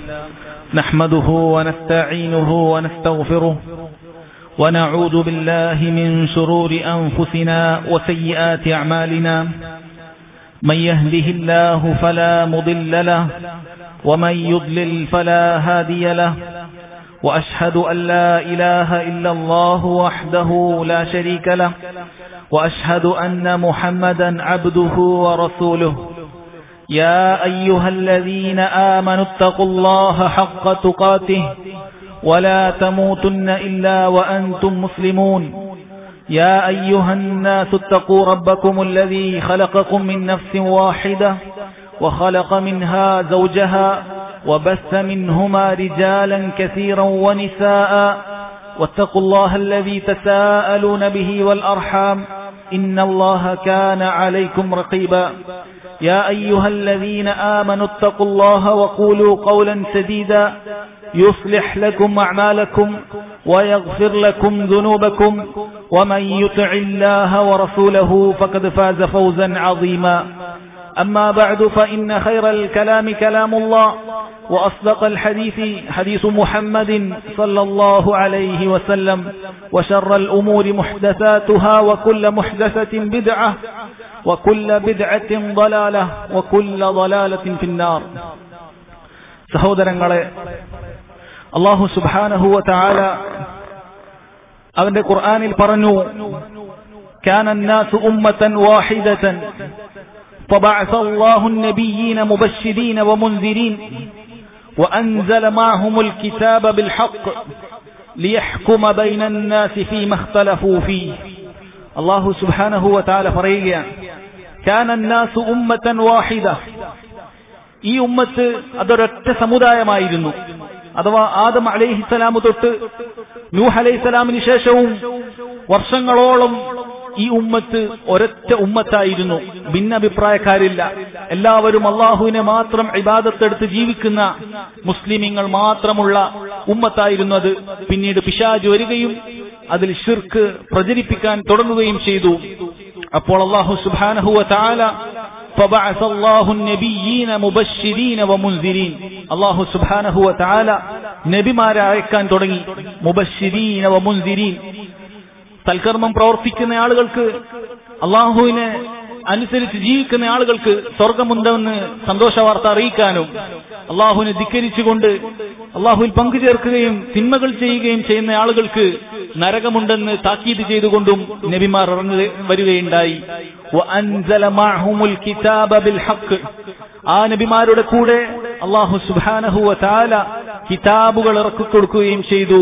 نحمده ونستعينه ونستغفره ونعوذ بالله من شرور أنفسنا وسيئات أعمالنا من يهده الله فلا مضل له ومن يضلل فلا هادي له وأشهد أن لا إله إلا الله وحده لا شريك له وأشهد أن محمدا عبده ورسوله يا أيها الذين آمنوا اتقوا الله حق تقاته ولا تموتن إلا وأنتم مسلمون يا أيها الناس اتقوا ربكم الذي خلقكم من نفس واحدة وخلق منها زوجها وبث منهما رجالا كثيرا ونساء واتقوا الله الذي تساءلون به والأرحام إن الله كان عليكم رقيبا يا أيها الذين آمنوا اتقوا الله وقولوا قولا سديدا يصلح لكم أعمالكم ويغفر لكم ذنوبكم ومن يطع الله ورسوله فقد فاز فوزا عظيما أما بعد فإن خير الكلام كلام الله وأصدق الحديث حديث محمد صلى الله عليه وسلم وشر الأمور محدثاتها وكل محدثة بدعة وكل بدعة ضلالة وكل ضلالة في النار സഹോദരങ്ങളെ അള്ളാഹു സുബാനഹുവ താല അവന്റെ ഖുർആാനിൽ പറഞ്ഞു كان الناس أمة واحدة فبعث الله النبيين مبشرين ومنذرين وأنزل معهم الكتاب بالحق ليحكم بين الناس فيما اختلفوا فيه الله سبحانه وتعالى فريقيا كان الناس أمة واحدة ഈ ഉമ്മത്ത് അതൊരൊറ്റ സമുദായമായിരുന്നു അഥവാ ആദം അലൈഹിസ്സലാമു തൊട്ട് നൂഹ് അലൈഹിസ്സലാമിന് ശേഷവും വർഷങ്ങളോളം ഈ ഉമ്മത്ത് ഒരൊറ്റ ഉമ്മത്തായിരുന്നു ഭിന്നഭിപ്രായക്കാരില്ല എല്ലാവരും അള്ളാഹുവിനെ മാത്രം ഇബാദത്തെടുത്ത് ജീവിക്കുന്ന മുസ്ലിമീങ്ങൾ മാത്രമുള്ള ഉമ്മത്തായിരുന്നു അത് പിന്നീട് പിശാജ് വരികയും അതിൽ ഷിർക്ക് പ്രചരിപ്പിക്കാൻ തുടങ്ങുകയും ചെയ്തു അപ്പോൾ അള്ളാഹു സുബാനഹുവ താല فبعث الله النبيين مبشرين ومنذرين الله سبحانه وتعالى നബിമാരെ അയക്കാൻ തുടങ്ങി മുബഷിരീന വമുൻസിരീൻ സൽക്കർമ്മം പ്രവർത്തിക്കുന്ന ആളുകൾക്ക് അള്ളാഹുവിനെ അനുസരിച്ച് ജീവിക്കുന്ന ആളുകൾക്ക് സ്വർഗമുണ്ടെന്ന് സന്തോഷ വാർത്ത അറിയിക്കാനും അള്ളാഹുവിനെ ധിക്കരിച്ചുകൊണ്ട് അള്ളാഹുവിൽ പങ്കുചേർക്കുകയും തിന്മകൾ ചെയ്യുകയും ചെയ്യുന്ന ആളുകൾക്ക് നരകമുണ്ടെന്ന് താക്കീത് ചെയ്തുകൊണ്ടും നബിമാർ ഇറങ്ങു വരികയുണ്ടായി ആ നബിമാരുടെ കൂടെ അള്ളാഹു സുബാനഹുവ താല കിതാബുകൾ ഇറക്കി കൊടുക്കുകയും ചെയ്തു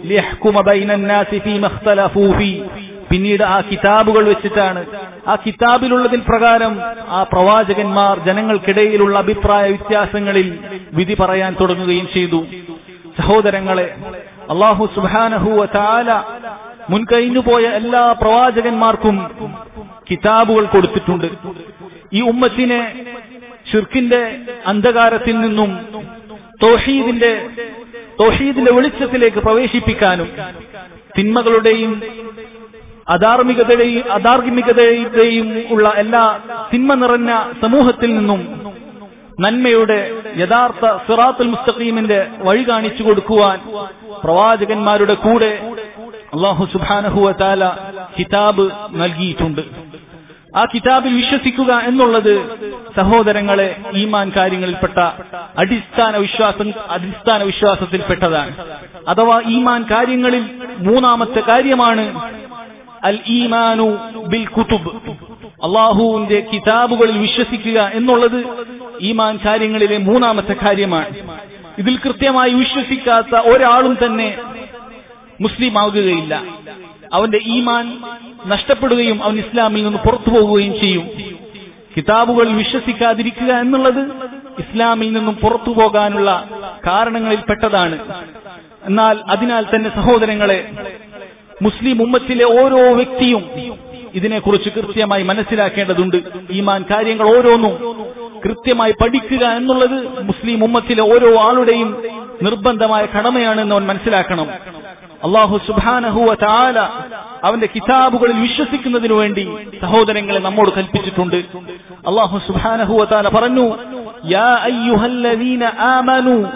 പിന്നീട് ആ കിതാബുകൾ വെച്ചിട്ടാണ് ആ കിതാബിലുള്ളതിൽ പ്രകാരം ആ പ്രവാചകന്മാർ ജനങ്ങൾക്കിടയിലുള്ള അഭിപ്രായ വ്യത്യാസങ്ങളിൽ വിധി പറയാൻ തുടങ്ങുകയും ചെയ്തു സഹോദരങ്ങളെ അള്ളാഹു സുബാനഹുവ താല മുൻകഴിഞ്ഞുപോയ എല്ലാ പ്രവാചകന്മാർക്കും കിതാബുകൾ കൊടുത്തിട്ടുണ്ട് ഈ ഉമ്മത്തിനെ ഷിർക്കിന്റെ അന്ധകാരത്തിൽ നിന്നും തോഷീദിന്റെ തോഷീദിന്റെ വെളിച്ചത്തിലേക്ക് പ്രവേശിപ്പിക്കാനും തിന്മകളുടെയും അധാർമികതയുടെയും അധാർമികതയുടെയും ഉള്ള എല്ലാ തിന്മ നിറഞ്ഞ സമൂഹത്തിൽ നിന്നും നന്മയുടെ യഥാർത്ഥ സിറാത്തുൽ മുസ്തഖീമിന്റെ വഴി കാണിച്ചു കൊടുക്കുവാൻ പ്രവാചകന്മാരുടെ കൂടെ അള്ളാഹു സുബാനഹുവ താല കിതാബ് നൽകിയിട്ടുണ്ട് ആ കിതാബിൽ വിശ്വസിക്കുക എന്നുള്ളത് സഹോദരങ്ങളെ ഈമാൻ കാര്യങ്ങളിൽപ്പെട്ട അടിസ്ഥാന വിശ്വാസം അടിസ്ഥാന വിശ്വാസത്തിൽപ്പെട്ടതാണ് അഥവാ ഈമാൻ കാര്യങ്ങളിൽ മൂന്നാമത്തെ കാര്യമാണ് അൽ ഈമാനു ബിൽ കുതുബ് അള്ളാഹുവിന്റെ കിതാബുകളിൽ വിശ്വസിക്കുക എന്നുള്ളത് ഈമാൻ കാര്യങ്ങളിലെ മൂന്നാമത്തെ കാര്യമാണ് ഇതിൽ കൃത്യമായി വിശ്വസിക്കാത്ത ഒരാളും തന്നെ മുസ്ലിം ആകുകയില്ല അവന്റെ ഈമാൻ നഷ്ടപ്പെടുകയും അവൻ ഇസ്ലാമിൽ നിന്ന് പുറത്തു പോകുകയും ചെയ്യും കിതാബുകളിൽ വിശ്വസിക്കാതിരിക്കുക എന്നുള്ളത് ഇസ്ലാമിൽ നിന്നും പുറത്തു പോകാനുള്ള കാരണങ്ങളിൽ പെട്ടതാണ് എന്നാൽ അതിനാൽ തന്നെ സഹോദരങ്ങളെ മുസ്ലിം ഉമ്മത്തിലെ ഓരോ വ്യക്തിയും ഇതിനെക്കുറിച്ച് കൃത്യമായി മനസ്സിലാക്കേണ്ടതുണ്ട് ഈമാൻ കാര്യങ്ങൾ ഓരോന്നും കൃത്യമായി പഠിക്കുക എന്നുള്ളത് മുസ്ലിം ഉമ്മത്തിലെ ഓരോ ആളുടെയും നിർബന്ധമായ കടമയാണെന്ന് അവൻ മനസ്സിലാക്കണം അള്ളാഹു സുബാനഹുവ താല അവന്റെ കിതാബുകളിൽ വിശ്വസിക്കുന്നതിനു വേണ്ടി സഹോദരങ്ങളെ നമ്മോട് കൽപ്പിച്ചിട്ടുണ്ട് അള്ളാഹു സുബാനഹുവ താല പറഞ്ഞു യാ അയ്യുഹല്ലദീന ആമനു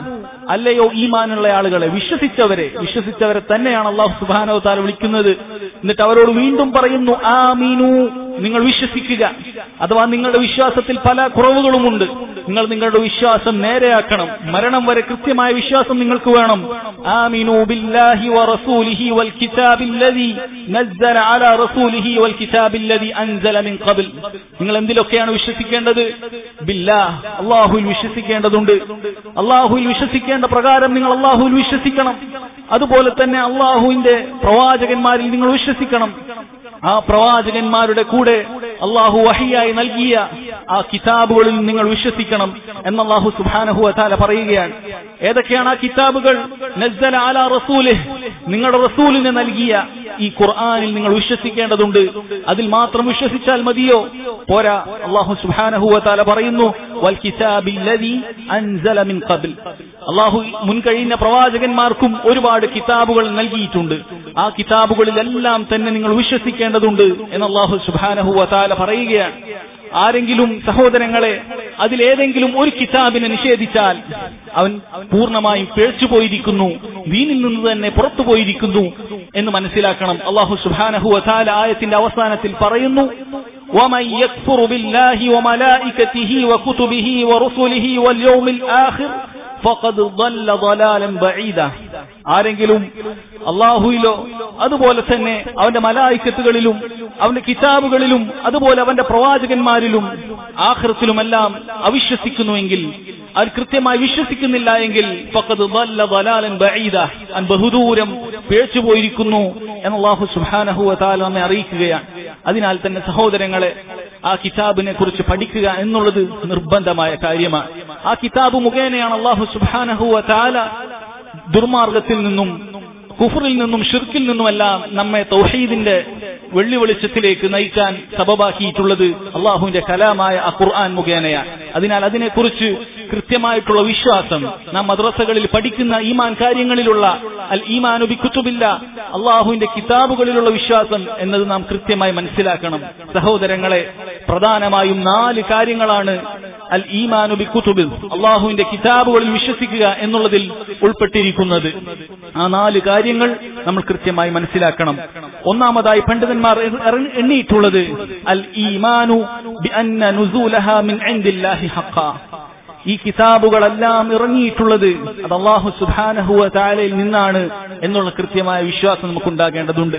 അല്ലയോ ഈമാനുള്ള ആളുകളെ വിശ്വസിച്ചവരെ വിശ്വസിച്ചവരെ തന്നെയാണ് അള്ളാഹു സുബാനോ താല വിളിക്കുന്നത് എന്നിട്ട് അവരോട് വീണ്ടും പറയുന്നു ആമീനു നിങ്ങൾ വിശ്വസിക്കുക അഥവാ നിങ്ങളുടെ വിശ്വാസത്തിൽ പല കുറവുകളുമുണ്ട് നിങ്ങൾ നിങ്ങളുടെ വിശ്വാസം നേരെയാക്കണം മരണം വരെ കൃത്യമായ വിശ്വാസം നിങ്ങൾക്ക് വേണം ആമീനു ബില്ലാഹി വറസൂലിഹി വൽ കിതാബില്ലദി നസ്സല അലാ റസൂലിഹി വൽ കിതാബില്ലദി അൻസല മിൻ ഖബൽ നിങ്ങൾ എന്തിലൊക്കെയാണ് വിശ്വസിക്കേണ്ടത് ബില്ലാഹ് അള്ളാഹുവിൽ വിശ്വസിക്കേണ്ടതുണ്ട് അള്ളാഹുവിൽ വിശ്വസിക്കേണ്ട പ്രകാരം നിങ്ങൾ അള്ളാഹുവിൽ വിശ്വസിക്കണം അതുപോലെ തന്നെ അള്ളാഹുവിന്റെ പ്രവാചകന്മാരിൽ നിങ്ങൾ വിശ്വസിക്കണം ആ പ്രവാചകന്മാരുടെ കൂടെ അള്ളാഹു വഹിയായി നൽകിയ ആ കിതാബുകളിൽ നിങ്ങൾ വിശ്വസിക്കണം എന്ന് അള്ളാഹു സുബാനഹു അതാല പറയുകയാണ് ഏതൊക്കെയാണ് ആ കിതാബുകൾ നസ്സല അല റസൂലിഹ് നിങ്ങളുടെ റസൂലിന് നൽകിയ ഈ ഖുർആനിൽ നിങ്ങൾ വിശ്വസിക്കേണ്ടതുണ്ട് അതിൽ മാത്രം വിശ്വസിച്ചാൽ മതിയോ പോരാ അള്ളാഹു സുബാനഹു അതാല പറയുന്നു വൽ കിതാബില്ലദി അൻസല മിൻ ഖബൽ അള്ളാഹു മുൻകഴിഞ്ഞ പ്രവാചകന്മാർക്കും ഒരുപാട് കിതാബുകൾ നൽകിയിട്ടുണ്ട് ആ കിതാബുകളിലെല്ലാം തന്നെ നിങ്ങൾ വിശ്വസിക്കേണ്ടതുണ്ട് എന്ന് അള്ളാഹു സുബാനഹു അതാല പറയുകയാണ് ആരെങ്കിലും സഹോദരങ്ങളെ അതിലേതെങ്കിലും ഒരു കിതാബിനെ നിഷേധിച്ചാൽ അവൻ പൂർണ്ണമായും പിഴച്ചു പോയിരിക്കുന്നു ദീനിൽ നിന്ന് തന്നെ പുറത്തു പോയിരിക്കുന്നു എന്ന് മനസ്സിലാക്കണം അള്ളാഹു സുബാനഹു അതാല ആയത്തിന്റെ അവസാനത്തിൽ പറയുന്നു ومن يكفر بالله وملائكته وكتبه ورسله واليوم الآخر ഫഖദ് ضل ضلالا بعيدا ആരെങ്കിലും അള്ളാഹുയിലോ അതുപോലെ തന്നെ അവന്റെ മലായിക്കത്തുകളിലും അവന്റെ കിതാബുകളിലും അതുപോലെ അവന്റെ പ്രവാചകന്മാരിലും ആഹൃത്തിലുമെല്ലാം അവിശ്വസിക്കുന്നുവെങ്കിൽ അത് കൃത്യമായി വിശ്വസിക്കുന്നില്ല എങ്കിൽ ഫഖദ് ضل ضلالا بعيدا അൻ ബഹുദൂരം പിഴച്ചു പോയിരിക്കുന്നു എന്ന് അള്ളാഹു സുബ്ഹാനഹു വതആല നമ്മെ അറിയിക്കുകയാണ് അതിനാൽ തന്നെ സഹോദരങ്ങളെ ആ കിതാബിനെ കുറിച്ച് പഠിക്കുക എന്നുള്ളത് നിർബന്ധമായ കാര്യമാണ് ആ കിതാബ് മുഖേനയാണ് അള്ളാഹു സുബാനഹു താല ദുർമാർഗത്തിൽ നിന്നും കുഫറിൽ നിന്നും ഷിർക്കിൽ നിന്നുമെല്ലാം നമ്മെ തൗഹീദിന്റെ വെള്ളി വെളിച്ചത്തിലേക്ക് നയിക്കാൻ സബബാക്കിയിട്ടുള്ളത് അള്ളാഹുവിന്റെ കലാമായ ആ ഖുർആൻ മുഖേനയാണ് അതിനാൽ അതിനെക്കുറിച്ച് കൃത്യമായിട്ടുള്ള വിശ്വാസം നാം മദ്രസകളിൽ പഠിക്കുന്ന ഈമാൻ കാര്യങ്ങളിലുള്ള അൽ ഈമാനു ബിക്കുത്തുബില്ല അള്ളാഹുവിന്റെ കിതാബുകളിലുള്ള വിശ്വാസം എന്നത് നാം കൃത്യമായി മനസ്സിലാക്കണം സഹോദരങ്ങളെ പ്രധാനമായും നാല് കാര്യങ്ങളാണ് അൽ ഈമാനു ബിക്കുത്തുബിൽ അള്ളാഹുവിന്റെ കിതാബുകളിൽ വിശ്വസിക്കുക എന്നുള്ളതിൽ ഉൾപ്പെട്ടിരിക്കുന്നത് ആ നാല് കാര്യങ്ങൾ നമ്മൾ കൃത്യമായി മനസ്സിലാക്കണം ഒന്നാമതായി പണ്ഡിതന്മാർ എറ- എണ്ണിയിട്ടുള്ളത് അൽ ഈമാനു ബി അന്ന നുസൂലഹ മിൻ ഇൻദില്ലാഹി ഹഖ്ഖ ഈ കിതാബുകളെല്ലാം ഇറങ്ങിയിട്ടുള്ളത് അത് അള്ളാഹു സുബാനഹുവ താലയിൽ നിന്നാണ് എന്നുള്ള കൃത്യമായ വിശ്വാസം നമുക്കുണ്ടാകേണ്ടതുണ്ട്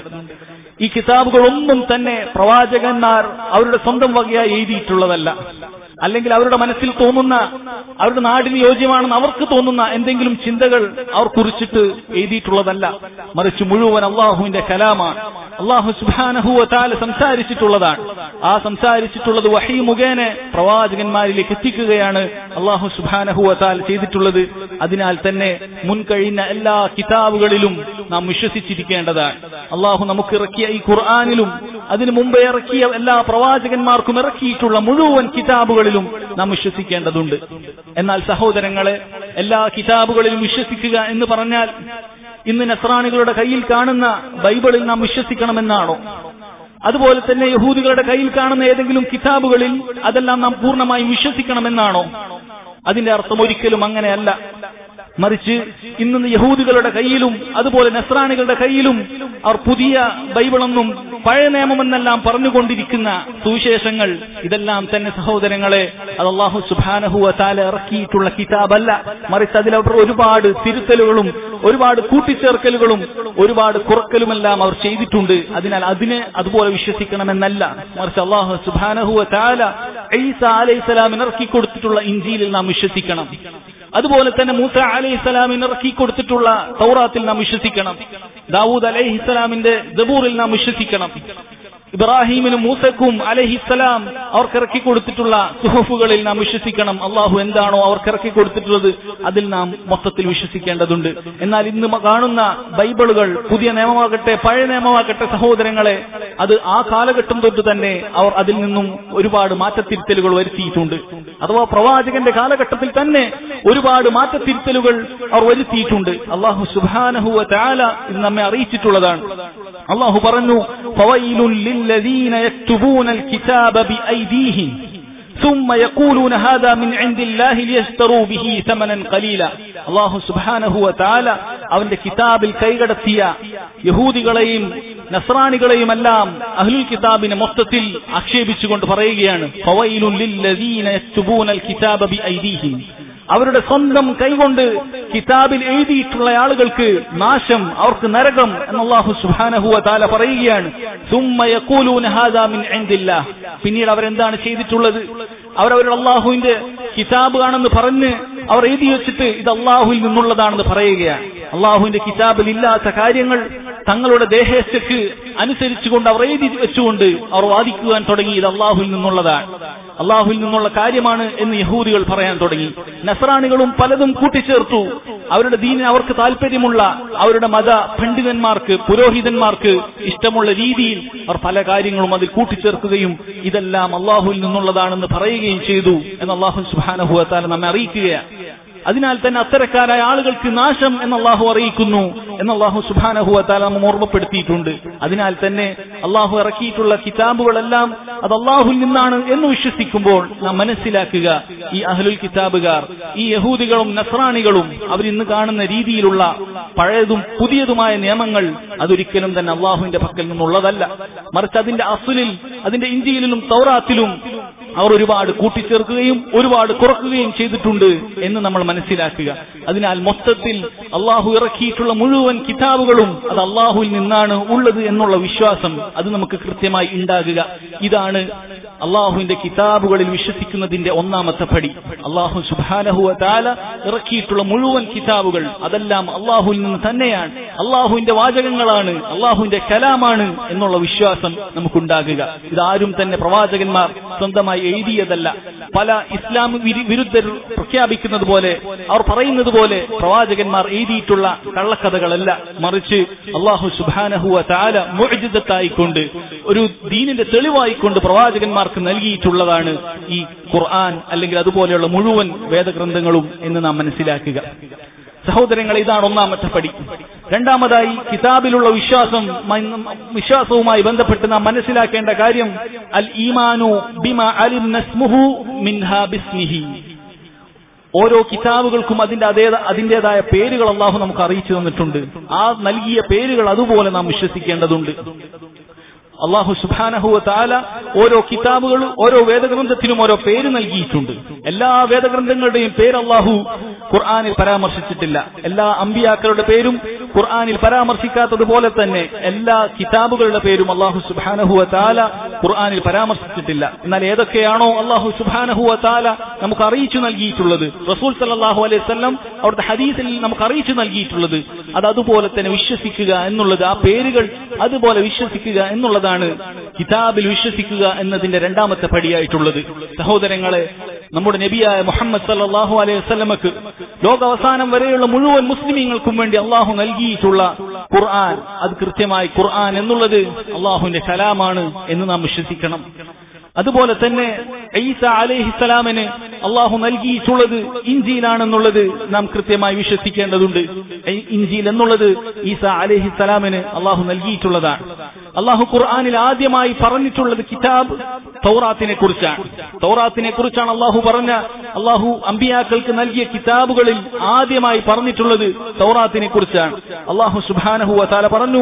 ഈ കിതാബുകളൊന്നും തന്നെ പ്രവാചകന്മാർ അവരുടെ സ്വന്തം വകയായി എഴുതിയിട്ടുള്ളതല്ല അല്ലെങ്കിൽ അവരുടെ മനസ്സിൽ തോന്നുന്ന അവരുടെ നാടിന് യോജ്യമാണെന്ന് അവർക്ക് തോന്നുന്ന എന്തെങ്കിലും ചിന്തകൾ അവർ കുറിച്ചിട്ട് എഴുതിയിട്ടുള്ളതല്ല മറിച്ച് മുഴുവൻ അള്ളാഹുവിന്റെ കലാമാണ് അള്ളാഹു സുബാനഹുവ താല സംസാരിച്ചിട്ടുള്ളതാണ് ആ സംസാരിച്ചിട്ടുള്ളത് വഹി മുഖേന പ്രവാചകന്മാരിലേക്ക് എത്തിക്കുകയാണ് അള്ളാഹു സുബാനഹുവ താൽ ചെയ്തിട്ടുള്ളത് അതിനാൽ തന്നെ മുൻകഴിഞ്ഞ എല്ലാ കിതാബുകളിലും നാം വിശ്വസിച്ചിരിക്കേണ്ടതാണ് അള്ളാഹു നമുക്ക് ഇറക്കിയ ഈ ഖുർആാനിലും അതിനു മുമ്പ് ഇറക്കിയ എല്ലാ പ്രവാചകന്മാർക്കും ഇറക്കിയിട്ടുള്ള മുഴുവൻ കിതാബുകളിലും നാം വിശ്വസിക്കേണ്ടതുണ്ട് എന്നാൽ സഹോദരങ്ങളെ എല്ലാ കിതാബുകളിലും വിശ്വസിക്കുക എന്ന് പറഞ്ഞാൽ ഇന്ന് നസ്രാണികളുടെ കയ്യിൽ കാണുന്ന ബൈബിളിൽ നാം വിശ്വസിക്കണമെന്നാണോ അതുപോലെ തന്നെ യഹൂദികളുടെ കയ്യിൽ കാണുന്ന ഏതെങ്കിലും കിതാബുകളിൽ അതെല്ലാം നാം പൂർണ്ണമായും വിശ്വസിക്കണമെന്നാണോ അതിന്റെ അർത്ഥം ഒരിക്കലും അങ്ങനെയല്ല മറിച്ച് ഇന്ന് യഹൂദികളുടെ കയ്യിലും അതുപോലെ നസ്രാണികളുടെ കയ്യിലും അവർ പുതിയ ബൈബിളെന്നും പഴയ നിയമമെന്നെല്ലാം പറഞ്ഞുകൊണ്ടിരിക്കുന്ന സുവിശേഷങ്ങൾ ഇതെല്ലാം തന്നെ സഹോദരങ്ങളെ അത് അള്ളാഹു സുബാനഹുവ താല ഇറക്കിയിട്ടുള്ള കിതാബല്ല മറിച്ച് അതിലവർ ഒരുപാട് തിരുത്തലുകളും ഒരുപാട് കൂട്ടിച്ചേർക്കലുകളും ഒരുപാട് കുറക്കലുമെല്ലാം അവർ ചെയ്തിട്ടുണ്ട് അതിനാൽ അതിനെ അതുപോലെ വിശ്വസിക്കണമെന്നല്ല മറിച്ച് അള്ളാഹു സുബാനഹുവ താല ഈസ അലൈഹി സ്വലാമിന് ഇറക്കി കൊടുത്തിട്ടുള്ള ഇഞ്ചിയിൽ നാം വിശ്വസിക്കണം അതുപോലെ തന്നെ മൂസ അലൈഹി ഇസ്ലാമിന് ഇറക്കി കൊടുത്തിട്ടുള്ള തൗറാത്തിൽ നാം വിശ്വസിക്കണം ദാവൂദ് അലൈഹി ഇസ്ലാമിന്റെ ദബൂറിൽ നാം വിശ്വസിക്കണം ഇബ്രാഹിമിനും മൂസക്കും അലഹിസ്സലാം അവർക്ക് ഇറക്കി കൊടുത്തിട്ടുള്ള സുഹഫുകളിൽ നാം വിശ്വസിക്കണം അള്ളാഹു എന്താണോ അവർക്ക് ഇറക്കി കൊടുത്തിട്ടുള്ളത് അതിൽ നാം മൊത്തത്തിൽ വിശ്വസിക്കേണ്ടതുണ്ട് എന്നാൽ ഇന്ന് മ- കാണുന്ന ബൈബിളുകൾ പുതിയ നിയമമാകട്ടെ പഴയ നിയമമാകട്ടെ സഹോദരങ്ങളെ അത് ആ കാലഘട്ടം തൊട്ട് തന്നെ അവർ അതിൽ നിന്നും ഒരുപാട് മാറ്റത്തിരുത്തലുകൾ വരുത്തിയിട്ടുണ്ട് അഥവാ പ്രവാചകന്റെ കാലഘട്ടത്തിൽ തന്നെ ഒരുപാട് മാറ്റത്തിരുത്തലുകൾ അവർ വരുത്തിയിട്ടുണ്ട് അള്ളാഹു സുബാനഹുവ താല ഇത് നമ്മെ അറിയിച്ചിട്ടുള്ളതാണ് അള്ളാഹു പറഞ്ഞു فويل للذين يكتبون الكتاب بأيديهم ثم يقولون هذا من عند الله ليشتروا به ثمنا قليلا الله سبحانه وتعالى അവന്റെ കിതാബിൽ കൈകടത്തിയ യഹൂദികളെയും നസ്രാണികളെയും എല്ലാം അഹ്ലുൽ കിതാബിനെ മൊത്തത്തിൽ ആക്ഷേപിച്ചുകൊണ്ട് പറയുകയാണ് ഫവൈലുൽ ലില്ലദീന യക്തുബൂനൽ കിതാബ ബിഐദീഹിം അവരുടെ സ്വന്തം കൈകൊണ്ട് കിതാബിൽ എഴുതിയിട്ടുള്ള ആളുകൾക്ക് നാശം അവർക്ക് നരകം എന്നല്ലാഹു സുബാനഹുവ താല പറയുകയാണ് സുമ്മ യഖൂലൂന ഹാദാ മിൻ ഇൻദില്ലാഹ് പിന്നീട് അവരെന്താണ് ചെയ്തിട്ടുള്ളത് അവരവരുടെ അള്ളാഹുവിന്റെ കിതാബ് ആണെന്ന് പറഞ്ഞ് അവർ എഴുതി വെച്ചിട്ട് ഇത് അള്ളാഹുവിൽ നിന്നുള്ളതാണെന്ന് പറയുകയാണ് അള്ളാഹുവിന്റെ കിതാബിൽ ഇല്ലാത്ത കാര്യങ്ങൾ തങ്ങളുടെ ദേഹേച്ഛക്ക് അനുസരിച്ചുകൊണ്ട് അവർ എഴുതി വെച്ചുകൊണ്ട് അവർ വാദിക്കുവാൻ തുടങ്ങി ഇത് അള്ളാഹുവിൽ നിന്നുള്ളതാണ് അള്ളാഹുവിൽ നിന്നുള്ള കാര്യമാണ് എന്ന് യഹൂദികൾ പറയാൻ തുടങ്ങി നസറാണികളും പലതും കൂട്ടിച്ചേർത്തു അവരുടെ ദീനിന് അവർക്ക് താല്പര്യമുള്ള അവരുടെ മത പണ്ഡിതന്മാർക്ക് പുരോഹിതന്മാർക്ക് ഇഷ്ടമുള്ള രീതിയിൽ അവർ പല കാര്യങ്ങളും അതിൽ കൂട്ടിച്ചേർക്കുകയും ഇതെല്ലാം അള്ളാഹുവിൽ നിന്നുള്ളതാണെന്ന് പറയുകയും ചെയ്തു എന്ന് അള്ളാഹു സുബാനഹുഅത്താല നമ്മെ അറിയിക്കുകയാണ് അതിനാൽ തന്നെ അത്തരക്കാരായ ആളുകൾക്ക് നാശം എന്ന് അള്ളാഹു അറിയിക്കുന്നു എന്ന് അള്ളാഹു സുബാനഹുഅത്താല നമ്മ ഓർമ്മപ്പെടുത്തിയിട്ടുണ്ട് അതിനാൽ തന്നെ അള്ളാഹു ഇറക്കിയിട്ടുള്ള കിതാബുകളെല്ലാം അത് അള്ളാഹുൽ നിന്നാണ് എന്ന് വിശ്വസിക്കുമ്പോൾ നാം മനസ്സിലാക്കുക ഈ അഹ്ലുൽ കിതാബുകാർ ഈ യഹൂദികളും നസ്രാണികളും അവരിന്ന് കാണുന്ന രീതിയിലുള്ള പഴയതും പുതിയതുമായ നിയമങ്ങൾ അതൊരിക്കലും തന്നെ അള്ളാഹുവിന്റെ പക്കൽ നിന്നുള്ളതല്ല മറിച്ച് അതിന്റെ അസുലിൽ അതിന്റെ ഇഞ്ചിയിലും തൗറാത്തിലും അവർ ഒരുപാട് കൂട്ടിച്ചേർക്കുകയും ഒരുപാട് കുറക്കുകയും ചെയ്തിട്ടുണ്ട് എന്ന് നമ്മൾ മനസ്സിലാക്കുക അതിനാൽ മൊത്തത്തിൽ അള്ളാഹു ഇറക്കിയിട്ടുള്ള മുഴുവൻ കിതാബുകളും അത് അള്ളാഹുവിൽ നിന്നാണ് ഉള്ളത് എന്നുള്ള വിശ്വാസം അത് നമുക്ക് കൃത്യമായി ഉണ്ടാകുക ഇതാണ് അള്ളാഹുവിന്റെ കിതാബുകളിൽ വിശ്വസിക്കുന്നതിന്റെ ഒന്നാമത്തെ പടി അള്ളാഹു സുബാനഹുവ താല ഇറക്കിയിട്ടുള്ള മുഴുവൻ കിതാബുകൾ അതെല്ലാം അള്ളാഹുവിൽ നിന്ന് തന്നെയാണ് അള്ളാഹുവിന്റെ വാചകങ്ങളാണ് അള്ളാഹുവിന്റെ കലാമാണ് എന്നുള്ള വിശ്വാസം നമുക്കുണ്ടാകുക ഇതാരും തന്നെ പ്രവാചകന്മാർ സ്വന്തമായി എഴുതിയതല്ല പല ഇസ്ലാം വിരു- വിരുദ്ധർ പ്രഖ്യാപിക്കുന്നത് പോലെ അവർ പറയുന്നത് പോലെ പ്രവാചകന്മാർ എഴുതിയിട്ടുള്ള കള്ളക്കഥകളല്ല മറിച്ച് അള്ളാഹു സുബാനഹുവ താല മുഅജിദത്തായിക്കൊണ്ട് ഒരു ദീനിന്റെ തെളിവായിക്കൊണ്ട് പ്രവാചകന്മാർക്ക് നൽകിയിട്ടുള്ളതാണ് ഈ ഖുർആൻ അല്ലെങ്കിൽ അതുപോലെയുള്ള മുഴുവൻ വേദഗ്രന്ഥങ്ങളും എന്ന് നാം മനസ്സിലാക്കുക സഹോദരങ്ങളെ ഇതാണ് ഒന്നാമത്തെ പടി രണ്ടാമതായി കിതാബിലുള്ള വിശ്വാസം മ- വിശ്വാസവുമായി ബന്ധപ്പെട്ട് നാം മനസ്സിലാക്കേണ്ട കാര്യം അൽ ഈമാനു ബിമ അലിം നസ്മുഹു മിൻഹാ ബിസ്മിഹി ഓരോ കിതാബുകൾക്കും അതിന്റെ അതേ അതിന്റേതായ പേരുകൾ അള്ളാഹു നമുക്ക് അറിയിച്ചു തന്നിട്ടുണ്ട് ആ നൽകിയ പേരുകൾ അതുപോലെ നാം വിശ്വസിക്കേണ്ടതുണ്ട് അള്ളാഹു സുബാനഹുവ താല ഓരോ കിതാബുകളും ഓരോ വേദഗ്രന്ഥത്തിനും ഓരോ പേര് നൽകിയിട്ടുണ്ട് എല്ലാ വേദഗ്രന്ഥങ്ങളുടെയും പേര് അള്ളാഹു ഖുർആാനിൽ പരാമർശിച്ചിട്ടില്ല എല്ലാ അമ്പിയാക്കളുടെ പേരും ഖുർആാനിൽ പരാമർശിക്കാത്തതുപോലെ തന്നെ എല്ലാ കിതാബുകളുടെ പേരും അള്ളാഹു സുബാനഹുവ താല ഖുർആാനിൽ പരാമർശിച്ചിട്ടില്ല എന്നാൽ ഏതൊക്കെയാണോ അള്ളാഹു സുബാനഹുവ താല നമുക്ക് അറിയിച്ചു നൽകിയിട്ടുള്ളത് റസൂൽ സല്ലാഹു അലൈഹി വസല്ലം അവിടുത്തെ ഹദീസിൽ നമുക്ക് അറിയിച്ചു നൽകിയിട്ടുള്ളത് അത് അതുപോലെ തന്നെ വിശ്വസിക്കുക എന്നുള്ളത് ആ പേരുകൾ അതുപോലെ വിശ്വസിക്കുക എന്നുള്ളതാണ് കിതാബിൽ വിശ്വസിക്കുക എന്നതിന്റെ രണ്ടാമത്തെ പടിയായിട്ടുള്ളത് സഹോദരങ്ങളെ നമ്മുടെ നബിയായ മുഹമ്മദ് സല്ലാഹു അലൈഹി വസല്ലമക്ക് ലോകാവസാനം വരെയുള്ള മുഴുവൻ മുസ്ലിമീങ്ങൾക്കും വേണ്ടി അള്ളാഹു നൽകിയിട്ടുള്ള ഖുർആൻ അത് കൃത്യമായി ഖുർആൻ എന്നുള്ളത് അള്ളാഹുവിന്റെ കലാമാണ് എന്ന് നാം വിശ്വസിക്കണം അതുപോലെ തന്നെ ഈസ അലഹിസ്സലാമിന് അള്ളാഹു നൽകിയിട്ടുള്ളത് ഇഞ്ചിയിലാണെന്നുള്ളത് നാം കൃത്യമായി വിശ്വസിക്കേണ്ടതുണ്ട് ഈ ഇഞ്ചിയിൽ എന്നുള്ളത് ഈസ അലഹിസ്സലാമിന് അള്ളാഹു നൽകിയിട്ടുള്ളതാണ് അള്ളാഹു ഖുർആാനിൽ ആദ്യമായി പറഞ്ഞിട്ടുള്ളത് കിതാബ് തൗറാത്തിനെ കുറിച്ചാണ് തൗറാത്തിനെ കുറിച്ചാണ് അള്ളാഹു പറഞ്ഞ അള്ളാഹു അമ്പിയാക്കൾക്ക് നൽകിയ കിതാബുകളിൽ ആദ്യമായി പറഞ്ഞിട്ടുള്ളത് തൗറാത്തിനെ കുറിച്ചാണ് അള്ളാഹു സുബാനഹു വതാല പറഞ്ഞു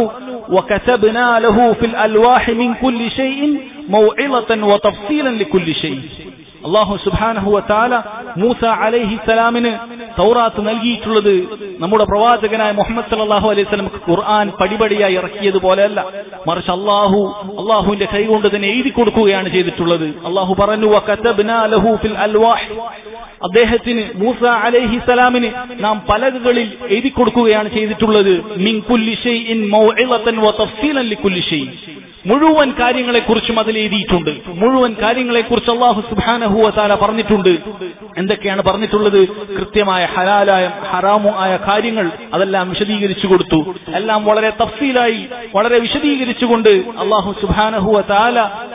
وكتبنا له في الألواح من كل شيء موعظة وتفصيلا لكل شيء അള്ളാഹു സുബാനഹു താല മൂസ അലൈഹി സലാമിന് തൗറാത്ത് നൽകിയിട്ടുള്ളത് നമ്മുടെ പ്രവാചകനായ മുഹമ്മദ് സല്ലാഹു അലൈഹി സ്വലം ഖുർആൻ പടിപടിയായി ഇറക്കിയതുപോലെയല്ല മറിച്ച് അള്ളാഹു അള്ളാഹുവിന്റെ കൈകൊണ്ട് തന്നെ എഴുതി കൊടുക്കുകയാണ് ചെയ്തിട്ടുള്ളത് അള്ളാഹു പറഞ്ഞു "വകതബ്നാ ലഹു ഫിൽ അൽവാഹ്." അദ്ദേഹത്തിന് മൂസ അലൈഹി സലാമിന് നാം പലകകളിൽ എഴുതി കൊടുക്കുകയാണ് ചെയ്തിട്ടുള്ളത് മിൻ കുല്ലി ഷൈഇൻ മൗഇളതൻ വതഫ്സീലൻ ലികുല്ലി ഷൈ മുഴുവൻ കാര്യങ്ങളെക്കുറിച്ചും അതിൽ എഴുതിയിട്ടുണ്ട് മുഴുവൻ കാര്യങ്ങളെക്കുറിച്ച് അള്ളാഹു സുബാനഹു താല പറഞ്ഞിട്ടുണ്ട് എന്തൊക്കെയാണ് പറഞ്ഞിട്ടുള്ളത് കൃത്യമായ ഹലാലായ ഹറാമു ആയ കാര്യങ്ങൾ അതെല്ലാം വിശദീകരിച്ചു കൊടുത്തു എല്ലാം വളരെ തഫ്സീലായി വളരെ വിശദീകരിച്ചുകൊണ്ട് അള്ളാഹു സുബാനഹു താല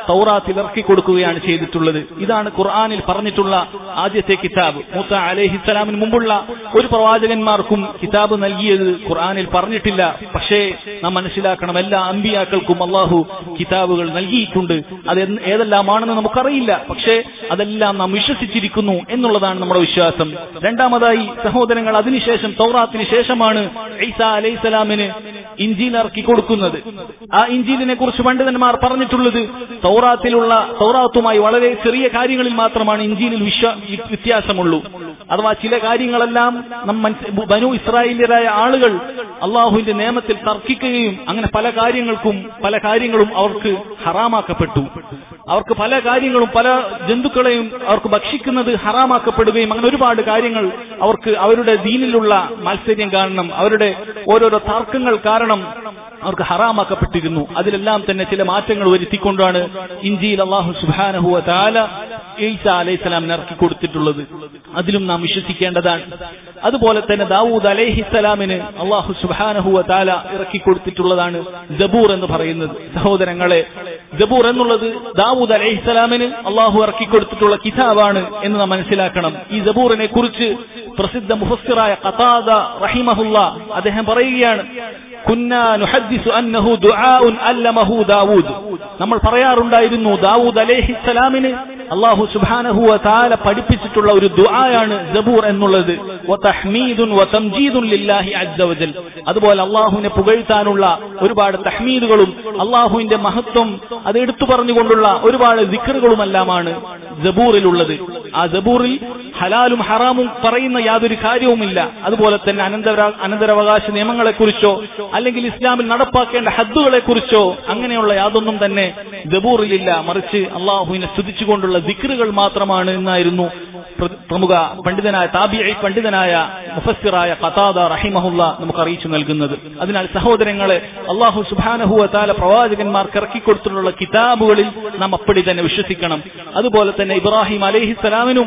തൗറാത്തിൽ ഇറക്കി കൊടുക്കുകയാണ് ചെയ്തിട്ടുള്ളത് ഇതാണ് ഖുർആനിൽ പറഞ്ഞിട്ടുള്ള ആദ്യത്തെ കിതാബ് മൂസ അലഹിസ്സലാമിന് മുമ്പുള്ള ഒരു പ്രവാചകന്മാർക്കും കിതാബ് നൽകിയത് ഖുർആനിൽ പറഞ്ഞിട്ടില്ല പക്ഷേ നാം മനസ്സിലാക്കണം എല്ലാ അമ്പിയാക്കൾക്കും അള്ളാഹു കിതാബുകൾ നൽകിയിട്ടുണ്ട് അത് എന്ന് ഏതെല്ലാമാണെന്ന് നമുക്കറിയില്ല പക്ഷേ അതെല്ലാം നാം വിശ്വസിച്ചിരിക്കുന്നു എന്നുള്ളതാണ് നമ്മുടെ വിശ്വാസം രണ്ടാമതായി സഹോദരങ്ങൾ അതിനുശേഷം തൗറാത്തിന് ശേഷമാണ് ഈസ അലൈഹിസ്സലാമിന് ഇഞ്ചീൽ ഇറക്കി കൊടുക്കുന്നത് ആ ഇഞ്ചീലിനെ കുറിച്ച് പണ്ഡിതന്മാർ പറഞ്ഞിട്ടുള്ളത് തൗറാത്തിലുള്ള തൗറാത്തുമായി വളരെ ചെറിയ കാര്യങ്ങളിൽ മാത്രമാണ് ഇഞ്ചീലിൽ വിശ്വ വ്യത്യാസമുള്ളൂ അഥവാ ചില കാര്യങ്ങളെല്ലാം നം മനസ്സ് ബനു ഇസ്രായേലിയരായ ആളുകൾ അള്ളാഹുവിന്റെ നിയമത്തിൽ തർക്കിക്കുകയും അങ്ങനെ പല കാര്യങ്ങൾക്കും പല കാര്യങ്ങളും അവർക്ക് ഹറാമാക്കപ്പെട്ടു അവർക്ക് പല കാര്യങ്ങളും പല ജന്തുക്കളെയും അവർക്ക് ഭക്ഷിക്കുന്നത് ഹറാമാക്കപ്പെടുകയും അങ്ങനെ ഒരുപാട് കാര്യങ്ങൾ അവർക്ക് അവരുടെ ദീനിലുള്ള മത്സര്യം കാരണം അവരുടെ ഓരോരോ തർക്കങ്ങൾ കാരണം അവർക്ക് ഹറാമാക്കപ്പെട്ടിരുന്നു അതിലെല്ലാം തന്നെ ചില മാറ്റങ്ങൾ വരുത്തിക്കൊണ്ടാണ് ഇഞ്ചിയിൽ അള്ളാഹു സുബാനഹുവ താല ഈസ അലൈഹിസ്സലാം ഇറക്കി കൊടുത്തിട്ടുള്ളത് അതിലും നാം വിശ്വസിക്കേണ്ടതാണ് അതുപോലെ തന്നെ ദാവൂദ് അലൈഹിസ്സലാമിന് അള്ളാഹു സുബാനഹുവ താല ഇറക്കി കൊടുത്തിട്ടുള്ളതാണ് ജബൂർ എന്ന് പറയുന്നത് സഹോദരങ്ങളെ ജബൂർ എന്നുള്ളത് ദാവൂദ് അലൈഹിസ്സലാമിന് അള്ളാഹു ഇറക്കി കൊടുത്തിട്ടുള്ള കിതാബാണ് എന്ന് നാം മനസ്സിലാക്കണം ഈ ജബൂറിനെ കുറിച്ച് പ്രസിദ്ധ മുഫസ്സിറായ ഖതാദ റഹിമഹുല്ല അദ്ദേഹം പറയുകയാണ് കുന്നാ നുഹദ്ദിസു അന്നഹു ദുആഉൻ അല്ലമഹു ദാവൂദ് നമ്മൾ പറയാറുണ്ടായിരുന്നു ദാവൂദ് അലൈഹിസ്സലാമിന് അള്ളാഹു സുബ്ഹാനഹു വ തആല പഠിപ്പിച്ചിട്ടുള്ള ഒരു ദുആയാണ് ജബൂർ എന്നുള്ളത് വതഹ്മീദുൻ വതംജീദുൻ ലില്ലാഹി അസ്സ വജൽ അതുപോലെ അള്ളാഹുവിനെ പുകഴ്ത്താനുള്ള ഒരുപാട് തഹ്മീദുകളും അള്ളാഹുവിന്റെ മഹത്വം അത് എടുത്തു പറഞ്ഞുകൊണ്ടുള്ള ഒരുപാട് ദിക്റുകളുമെല്ലാമാണ് ജബൂറിലുള്ളത് ആ ജബൂറിൽ ഹലാലും ഹറാമും പറയുന്ന യാതൊരു കാര്യവുമില്ല അതുപോലെ തന്നെ അനന്തര അനന്തരാവകാശ നിയമങ്ങളെക്കുറിച്ചോ അല്ലെങ്കിൽ ഇസ്ലാമിൽ നടപ്പാക്കേണ്ട ഹദ്ദുകളെക്കുറിച്ചോ അങ്ങനെയുള്ള യാതൊന്നും തന്നെ ജബൂറിലില്ല മറിച്ച് അള്ളാഹുവിനെ സ്തുതിച്ചുകൊണ്ടുള്ള ദിക്റുകൾ മാത്രമാണ് എന്നായിരുന്നു പ്ര- പ്രമുഖ പണ്ഡിതനായ താബിഐ പണ്ഡിതനായ മുഫസ്സിറായ ഖതാദ റഹിമഹുല്ല നമുക്ക് അറിയിച്ചു നൽകുന്നത് അതിനാൽ സഹോദരങ്ങളെ അള്ളാഹു സുബാനഹുവ താല പ്രവാചകന്മാർക്ക് ഇറക്കിക്കൊടുത്തിട്ടുള്ള കിതാബുകളിൽ നാം അപ്പടി തന്നെ വിശ്വസിക്കണം അതുപോലെ തന്നെ ഇബ്രാഹിം അലഹിസ്സലാമിനും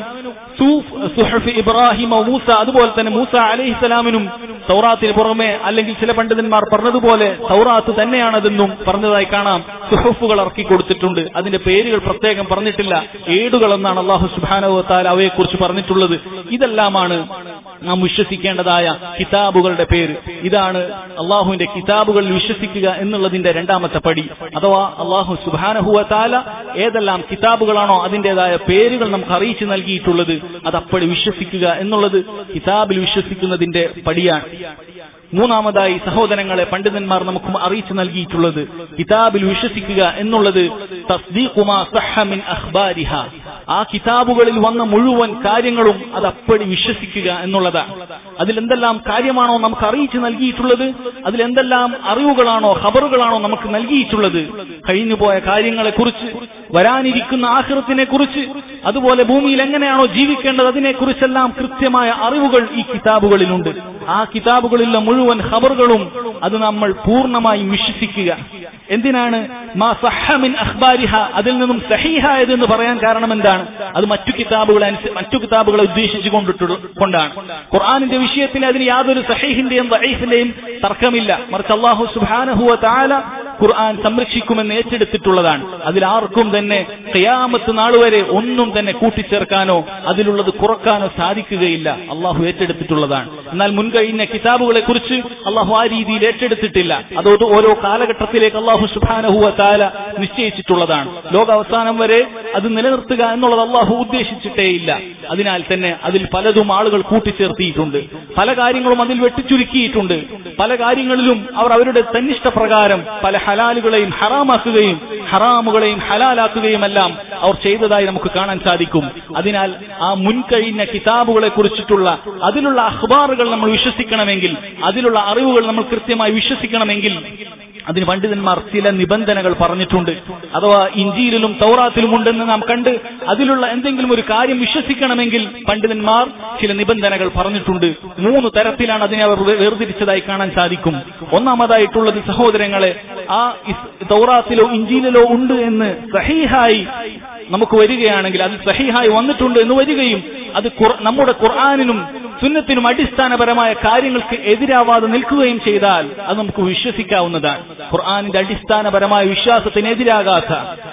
സുഹഫ് ഇബ്രാഹിം മൂസ അതുപോലെ തന്നെ മൂസ അലഹിസ്സലാമിനും തൗറാത്തിന് പുറമെ അല്ലെങ്കിൽ ചില പണ്ഡിതന്മാർ പറഞ്ഞതുപോലെ തൗറാത്ത് തന്നെയാണതെന്നും പറഞ്ഞതായി കാണാം സുഹഫുകൾ ഇറക്കി കൊടുത്തിട്ടുണ്ട് അതിന്റെ പേരുകൾ പ്രത്യേകം പറഞ്ഞിട്ടില്ല ഏടുകൾ എന്നാണ് അള്ളാഹു സുബാനവത്താൽ അവയെക്കുറിച്ച് പറഞ്ഞിട്ടുള്ളത് ഇതെല്ലാമാണ് നാം വിശ്വസിക്കേണ്ടതായ കിതാബുകളുടെ പേര് ഇതാണ് അള്ളാഹുവിന്റെ കിതാബുകളിൽ വിശ്വസിക്കുക എന്നുള്ളതിന്റെ രണ്ടാമത്തെ പടി അഥവാ അള്ളാഹു സുബാനഹുവത്താല ഏതെല്ലാം കിതാബുകളാണോ അതിന്റേതായ പേരുകൾ നമുക്ക് അറിയിച്ചു നൽകിയിട്ടുള്ളത് അത് അപ്പടി വിശ്വസിക്കുക എന്നുള്ളത് കിതാബിൽ വിശ്വസിക്കുന്നതിന്റെ പടിയാണ് മൂന്നാമതായി സഹോദരങ്ങളെ പണ്ഡിതന്മാർ നമുക്ക് അറിയിച്ചു നൽകിയിട്ടുള്ളത് കിതാബിൽ വിശ്വസിക്കുക എന്നുള്ളത് തസ്ദീഖുമാ സഹ്ഹ മിൻ അഖ്ബാരിഹ ആ കിതാബുകളിൽ വന്ന മുഴുവൻ കാര്യങ്ങളും അത് അപ്പടി വിശ്വസിക്കുക എന്നുള്ളതാണ് അതിലെന്തെല്ലാം കാര്യമാണോ നമുക്ക് അറിയിച്ചു നൽകിയിട്ടുള്ളത് അതിലെന്തെല്ലാം അറിവുകളാണോ ഖബറുകളാണോ നമുക്ക് നൽകിയിട്ടുള്ളത് കഴിഞ്ഞുപോയ കാര്യങ്ങളെക്കുറിച്ച് വരാനിരിക്കുന്ന ആഹൃത്തിനെ കുറിച്ച് അതുപോലെ ഭൂമിയിൽ എങ്ങനെയാണോ ജീവിക്കേണ്ടത് അതിനെക്കുറിച്ചെല്ലാം കൃത്യമായ അറിവുകൾ ഈ കിതാബുകളിലുണ്ട് ആ കിതാബുകളിലുള്ള മുഴുവൻ ഖബറുകളും അത് നമ്മൾ പൂർണ്ണമായും വിശ്വസിക്കുക എന്തിനാണ് മാ സഹ്ഹ മിൻ അഖ്ബാരിഹ അതിൽ നിന്നും സഹീഹായതെന്ന് പറയാൻ കാരണം എന്താണ് അത് മറ്റു കിതാബുകളെ അനുസ- മറ്റു കിതാബുകളെ ഉദ്ദേശിച്ചു കൊണ്ടിട്ടുള്ള കൊണ്ടാണ് ഖുർആാനിന്റെ വിഷയത്തിൽ അതിന് യാതൊരു സഹീഹിന്റെയും ദഈഫിന്റെയും തർക്കമില്ല മറിച്ച് അള്ളാഹു സുബ്ഹാനഹു വ തആല ഖുർആൻ സംരക്ഷിക്കുമെന്ന് ഏറ്റെടുത്തിട്ടുള്ളതാണ് അതിൽ ആർക്കും തന്നെ ഖിയാമത്ത് നാൾ വരെ ഒന്നും തന്നെ കൂട്ടിച്ചേർക്കാനോ അതിലുള്ളത് കുറക്കാനോ സാധിക്കുകയില്ല അള്ളാഹു ഏറ്റെടുത്തിട്ടുള്ളതാണ് എന്നാൽ മുൻകഴിഞ്ഞ കിതാബുകളെ കുറിച്ച് അള്ളാഹു ആ രീതിയിൽ ഏറ്റെടുത്തിട്ടില്ല അതോട് ഓരോ കാലഘട്ടത്തിലേക്ക് അള്ളാഹു സുബാനഹുവ താല നിശ്ചയിച്ചിട്ടുള്ളതാണ് ലോകാവസാനം വരെ അത് നിലനിർത്തുക എന്നുള്ളത് അള്ളാഹു ഉദ്ദേശിച്ചിട്ടേയില്ല അതിനാൽ തന്നെ അതിൽ പലതും ആളുകൾ കൂട്ടിച്ചേർത്തിയിട്ടുണ്ട് പല കാര്യങ്ങളും അതിൽ വെട്ടിച്ചുരുക്കിയിട്ടുണ്ട് പല കാര്യങ്ങളിലും അവർ അവരുടെ തന്നിഷ്ട പ്രകാരം പല ഹലാലുകളെയും ഹറാമാക്കുകയും ഹറാമുകളെയും ഹലാലാക്കുകയും എല്ലാം അവർ ചെയ്തതായി നമുക്ക് കാണാൻ സാധിക്കും അതിനാൽ ആ മുൻകഴിഞ്ഞ കിതാബുകളെ കുറിച്ചിട്ടുള്ള അതിലുള്ള അഖ്ബാറുകൾ നമ്മൾ വിശ്വസിക്കണമെങ്കിൽ അതിലുള്ള അറിവുകൾ നമ്മൾ കൃത്യമായി വിശ്വസിക്കണമെങ്കിൽ അതിന് പണ്ഡിതന്മാർ ചില നിബന്ധനകൾ പറഞ്ഞിട്ടുണ്ട് അഥവാ ഇഞ്ചിയിലും തൗറാത്തിലും ഉണ്ടെന്ന് നാം കണ്ട് അതിലുള്ള എന്തെങ്കിലും ഒരു കാര്യം വിശ്വസിക്കണമെങ്കിൽ പണ്ഡിതന്മാർ ചില നിബന്ധനകൾ പറഞ്ഞിട്ടുണ്ട് മൂന്ന് തരത്തിലാണ് അതിനെ അവർ വേ- വേർതിരിച്ചതായി കാണാൻ സാധിക്കും ഒന്നാമതായിട്ടുള്ളത് സഹോദരങ്ങളെ ആ ഇസ്- തൗറാത്തിലോ ഇഞ്ചിയിലോ ഉണ്ട് എന്ന് സഹീഹായി നമുക്ക് വരികയാണെങ്കിൽ അത് സഹീഹായി വന്നിട്ടുണ്ട് എന്ന് വരികയും അത് ഖുർ- നമ്മുടെ ഖുർആാനിനും സുന്നത്തിനും അടിസ്ഥാനപരമായ കാര്യങ്ങൾക്ക് എതിരാവാതെ നിൽക്കുകയും ചെയ്താൽ അത് നമുക്ക് വിശ്വസിക്കാവുന്നതാണ് ഖുർആാനിന്റെ അടിസ്ഥാനപരമായ വിശ്വാസത്തിനെതിരാകാത്ത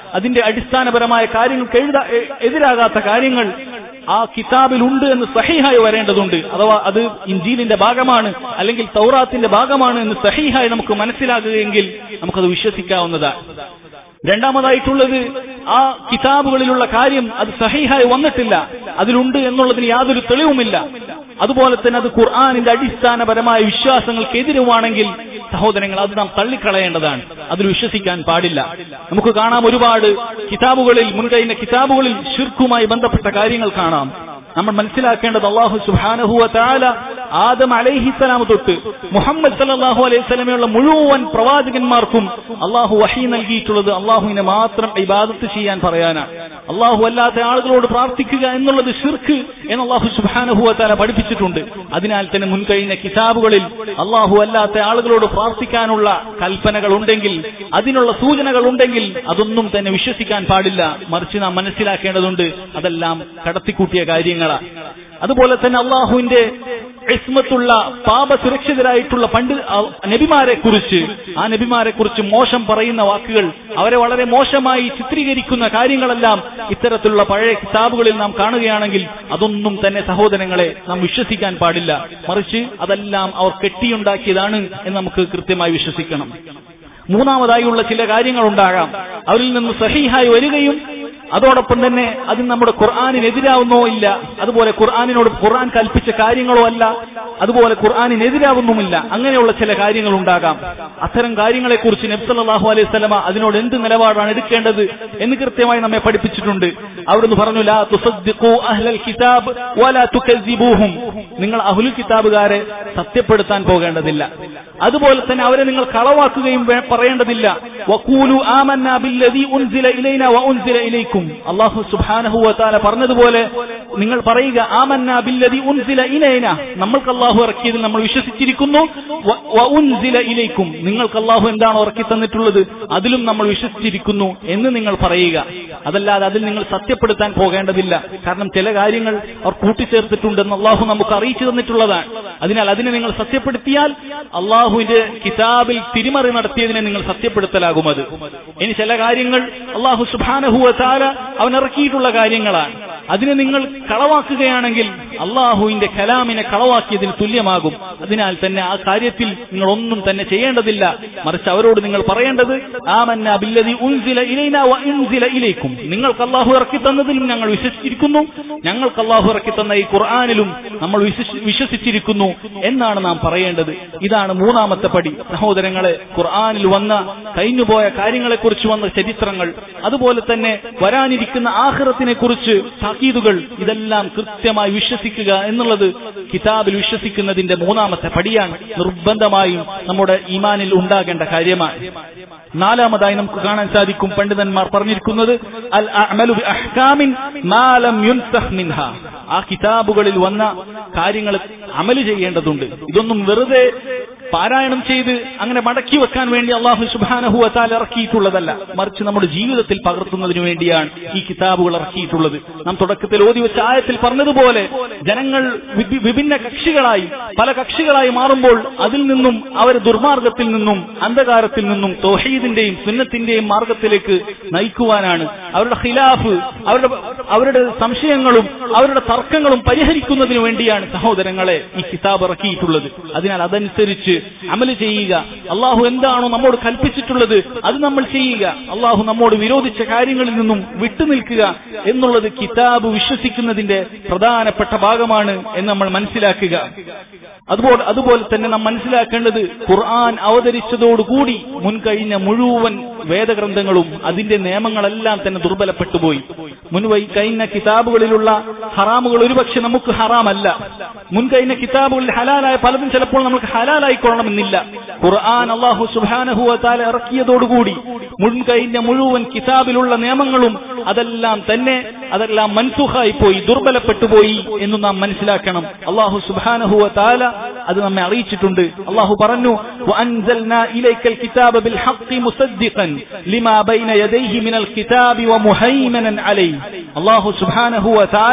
അതിന്റെ അടിസ്ഥാനപരമായ കാര്യങ്ങൾക്ക് എഴുതാ എ- എതിരാകാത്ത കാര്യങ്ങൾ ആ കിതാബിൽ ഉണ്ട് എന്ന് സഹീഹായി വരേണ്ടതുണ്ട് അഥവാ അത് ഇഞ്ചീലിന്റെ ഭാഗമാണ് അല്ലെങ്കിൽ തൗറാത്തിന്റെ ഭാഗമാണ് എന്ന് സഹീഹായി നമുക്ക് മനസ്സിലാകുകയെങ്കിൽ നമുക്കത് വിശ്വസിക്കാവുന്നതാണ് രണ്ടാമതായിട്ടുള്ളത് ആ കിതാബുകളിലുള്ള കാര്യം അത് സഹീഹായി വന്നിട്ടില്ല അതിലുണ്ട് എന്നുള്ളതിന് യാതൊരു തെളിവുമില്ല അതുപോലെ തന്നെ അത് ഖുർആാനിന്റെ അടിസ്ഥാനപരമായ വിശ്വാസങ്ങൾക്ക് എതിരുമാണെങ്കിൽ സഹോദരങ്ങൾ അത് നാം തള്ളിക്കളയേണ്ടതാണ് അതിൽ വിശ്വസിക്കാൻ പാടില്ല നമുക്ക് കാണാം ഒരുപാട് കിതാബുകളിൽ മുൻകഴിഞ്ഞ കിതാബുകളിൽ ഷിർക്കുമായി ബന്ധപ്പെട്ട കാര്യങ്ങൾ കാണാം നമ്മൾ മനസ്സിലാക്കേണ്ടത് അള്ളാഹു സുബാനഹുവ താല ആദം അലൈഹിസ്സലാം തൊട്ട് മുഹമ്മദ് സല്ലല്ലാഹു അലൈഹി സ്വലമയുള്ള മുഴുവൻ പ്രവാചകന്മാർക്കും അള്ളാഹു വഹി നൽകിയിട്ടുള്ളത് അള്ളാഹുവിനെ മാത്രം ഇബാദത്ത് ചെയ്യാൻ പറയാനാണ് അള്ളാഹു അല്ലാത്ത ആളുകളോട് പ്രാർത്ഥിക്കുക എന്നുള്ളത് ഷിർക്ക് എന്ന് അള്ളാഹു സുബാനഹുവ താല പഠിപ്പിച്ചിട്ടുണ്ട് അതിനാൽ തന്നെ മുൻകഴിഞ്ഞ കിതാബുകളിൽ അള്ളാഹു അല്ലാത്ത ആളുകളോട് പ്രാർത്ഥിക്കാനുള്ള കൽപ്പനകൾ ഉണ്ടെങ്കിൽ അതിനുള്ള സൂചനകൾ ഉണ്ടെങ്കിൽ അതൊന്നും തന്നെ വിശ്വസിക്കാൻ പാടില്ല മറിച്ച് നാം മനസ്സിലാക്കേണ്ടതുണ്ട് അതെല്ലാം കടത്തിക്കൂട്ടിയ കാര്യങ്ങളാണ് അതുപോലെ തന്നെ അള്ളാഹുവിന്റെ ഇസ്മത്തുള്ള പാപസുരക്ഷിതരായിട്ടുള്ള പണ്ട് നബിമാരെ കുറിച്ച് ആ നബിമാരെ കുറിച്ച് മോശം പറയുന്ന വാക്കുകൾ അവരെ വളരെ മോശമായി ചിത്രീകരിക്കുന്ന കാര്യങ്ങളെല്ലാം ഇത്തരത്തിലുള്ള പഴയ കിതാബുകളിൽ നാം കാണുകയാണെങ്കിൽ അതൊന്നും തന്നെ സഹോദരങ്ങളെ നാം വിശ്വസിക്കാൻ പാടില്ല മറിച്ച് അതെല്ലാം അവർ കെട്ടിയുണ്ടാക്കിയതാണ് എന്ന് നമുക്ക് കൃത്യമായി വിശ്വസിക്കണം മൂന്നാമതായുള്ള ചില കാര്യങ്ങൾ ഉണ്ടാകാം അവരിൽ നിന്ന് സഹീഹായി വരികയും അതോടൊപ്പം തന്നെ അത് നമ്മുടെ ഖുർആാനിനെതിരാവുന്നോ ഇല്ല അതുപോലെ ഖുർആാനിനോട് ഖുർആൻ കൽപ്പിച്ച കാര്യങ്ങളോ അല്ല അതുപോലെ ഖുർആാനിനെതിരാവുന്നുമില്ല അങ്ങനെയുള്ള ചില കാര്യങ്ങൾ ഉണ്ടാകാം അത്തരം കാര്യങ്ങളെ കുറിച്ച് നബ്സല്ലാഹു അലൈഹി സ്വലമ അതിനോട് എന്ത് നിലപാടാണ് എടുക്കേണ്ടത് എന്ന് കൃത്യമായി നമ്മെ പഠിപ്പിച്ചിട്ടുണ്ട് അവിടുന്ന് പറഞ്ഞു ലാ തുസദ്ദിഖൂ അഹ്ലൽ കിതാബ് വലാ തുകസ്സിബൂഹും നിങ്ങൾ അഹ്ലുൽ കിതാബുകാരെ സത്യപ്പെടുത്താൻ പോകേണ്ടതില്ല അതുപോലെ തന്നെ അവരെ നിങ്ങൾ കളവാക്കുകയും വേ- പറയേണ്ടതില്ല വഖൂലു ആമന്നാ ബില്ലദീ ഉൻസില ഇലൈന വ ഉൻസില ഇലൈക്കും അല്ലാഹു സുബ്ഹാനഹു വ തആല പറഞ്ഞതുപോലെ നിങ്ങൾ പറയുക ആമന്നാ ബില്ലദീ ഉൻസില ഇലൈന നമ്മൾക്ക് അല്ലാഹു ഇറക്കിയതിൽ നമ്മൾ വിശ്വസിച്ചിരിക്കുന്നു വ- വ ഉൻസില ഇലൈക്കും നിങ്ങൾക്ക് അല്ലാഹു എന്താണോ ഇറക്കി തന്നിട്ടുള്ളത് അതിലും നമ്മൾ വിശ്വസിച്ചിരിക്കുന്നു എന്ന് നിങ്ങൾ പറയുക അതല്ലാതെ അതിൽ നിങ്ങൾ സത്യപ്പെടുത്താൻ പോകേണ്ടതില്ല കാരണം ചില കാര്യങ്ങൾ അവർ കൂട്ടിച്ചേർത്തിട്ടുണ്ടെന്ന് അള്ളാഹു നമുക്ക് അറിയിച്ചു തന്നിട്ടുള്ളതാണ് അതിനാൽ അതിനെ നിങ്ങൾ സത്യപ്പെടുത്തിയാൽ അള്ളാഹുവിന്റെ കിതാബിൽ തിരിമറി നടത്തിയതിനെ നിങ്ങൾ സത്യപ്പെടുത്തലാകും അത് ഇനി ചില കാര്യങ്ങൾ അള്ളാഹു സുബാനഹുവ താല അവൻ ഇറക്കിയിട്ടുള്ള കാര്യങ്ങളാണ് അതിനെ നിങ്ങൾ കളവാക്കുകയാണെങ്കിൽ അള്ളാഹുവിന്റെ കലാമിനെ കളവാക്കിയതിന് തുല്യമാകും അതിനാൽ തന്നെ ആ കാര്യത്തിൽ നിങ്ങൾ ഒന്നും തന്നെ ചെയ്യേണ്ടതില്ല മറിച്ച് അവരോട് നിങ്ങൾ പറയേണ്ടത് ആമന്ന ബില്ലദി ഉൻസില ഇലൈന വ ഉൻസില ഇലൈക്കും നിങ്ങൾക്ക് അള്ളാഹു ഇറക്കി തന്നതിലും ഞങ്ങൾ വിശ്വസിച്ചിരിക്കുന്നു ഞങ്ങൾക്ക് അള്ളാഹു ഇറക്കി തന്ന ഈ ഖുർആാനിലും നമ്മൾ വിശ്വസി- വിശ്വസിച്ചിരിക്കുന്നു എന്നാണ് നാം പറയേണ്ടത് ഇതാണ് മൂന്നാമത്തെ പടി സഹോദരങ്ങളെ ഖുർആാനിൽ വന്ന കഴിഞ്ഞുപോയ കാര്യങ്ങളെക്കുറിച്ച് വന്ന ചരിത്രങ്ങൾ അതുപോലെ തന്നെ വരാനിരിക്കുന്ന ആഹ്റത്തിനെ കുറിച്ച് താക്കീതുകൾ ഇതെല്ലാം കൃത്യമായി വിശ്വസിക്കുക എന്നുള്ളത് കിതാബിൽ വിശ്വസിക്കുന്നതിന്റെ മൂന്നാമത്തെ പടിയാണ് നിർബന്ധമായും നമ്മുടെ ഈമാനിൽ ഉണ്ടാകേണ്ട കാര്യമാണ് നാലാമതായി നമുക്ക് കാണാൻ സാധിക്കും പണ്ഡിതന്മാർ പറഞ്ഞിരിക്കുന്നത് അൽ അഅ്മലു ബി അഹ്കാമിൻ മാ ലം യുൻസഖ് മിൻഹ ആ കിതാബുകളിൽ വന്ന കാര്യങ്ങൾ അമല് ചെയ്യേണ്ടതുണ്ട് ഇതൊന്നും വെറുതെ പാരായണം ചെയ്ത് അങ്ങനെ മടക്കി വെക്കാൻ വേണ്ടി അള്ളാഹു സുബാനഹു വത്താൽ ഇറക്കിയിട്ടുള്ളതല്ല മറിച്ച് നമ്മുടെ ജീവിതത്തിൽ പകർത്തുന്നതിന് വേണ്ടിയാണ് ഈ കിതാബുകൾ ഇറക്കിയിട്ടുള്ളത് നാം തുടക്കത്തിൽ ഓതി വെച്ച ആയത്തിൽ പറഞ്ഞതുപോലെ ജനങ്ങൾ വിഭി- വിഭിന്ന കക്ഷികളായി പല കക്ഷികളായി മാറുമ്പോൾ അതിൽ നിന്നും അവർ ദുർമാർഗത്തിൽ നിന്നും അന്ധകാരത്തിൽ നിന്നും തോഹീദിന്റെയും സുന്നത്തിന്റെയും മാർഗത്തിലേക്ക് നയിക്കുവാനാണ് അവരുടെ ഖിലാഫ് അവരുടെ അവരുടെ സംശയങ്ങളും അവരുടെ തർക്കങ്ങളും പരിഹരിക്കുന്നതിന് വേണ്ടിയാണ് സഹോദരങ്ങളെ ഈ കിതാബ് ഇറക്കിയിട്ടുള്ളത് അതിനാൽ അതനുസരിച്ച് അമല് ചെയ്യുക അള്ളാഹു എന്താണോ നമ്മോട് കൽപ്പിച്ചിട്ടുള്ളത് അത് നമ്മൾ ചെയ്യുക അള്ളാഹു നമ്മോട് വിരോധിച്ച കാര്യങ്ങളിൽ നിന്നും വിട്ടുനിൽക്കുക എന്നുള്ളത് കിതാബ് വിശ്വസിക്കുന്നതിന്റെ പ്രധാനപ്പെട്ട ഭാഗമാണ് എന്ന് നമ്മൾ മനസ്സിലാക്കുക അതുപോലെ അതുപോലെ തന്നെ നാം മനസ്സിലാക്കേണ്ടത് ഖുർആൻ അവതരിച്ചതോടുകൂടി മുൻകഴിഞ്ഞ മുഴുവൻ വേദഗ്രന്ഥങ്ങളും അതിന്റെ നിയമങ്ങളെല്ലാം തന്നെ ദുർബലപ്പെട്ടുപോയി മുൻവൈ കഴിഞ്ഞ കിതാബുകളിലുള്ള ഹറാമുകൾ ഒരുപക്ഷെ നമുക്ക് ഹറാമല്ല മുൻകഴിഞ്ഞ കിതാബുകളിൽ ഹലാലായ പലതും ചിലപ്പോൾ നമുക്ക് ഹലാലായിക്കൊള്ളണമെന്നില്ല ഖുർആൻ അള്ളാഹു സുബാനഹുവ താല ഇറക്കിയതോടുകൂടി മുൻകഴിഞ്ഞ മുഴുവൻ കിതാബിലുള്ള നിയമങ്ങളും അതെല്ലാം തന്നെ അതെല്ലാം മൻസുഖായി പോയി ദുർബലപ്പെട്ടു പോയി എന്ന് നാം മനസ്സിലാക്കണം അള്ളാഹു സുബാനഹുവ താല അത് നമ്മെ അറിയിച്ചിട്ടുണ്ട് അള്ളാഹു പറഞ്ഞു وأنزلنا إليك الكتاب بالحق مصدقا لما بين يديه من الكتاب ومهيمنا عليه അള്ളാഹു സുബാനഹു താല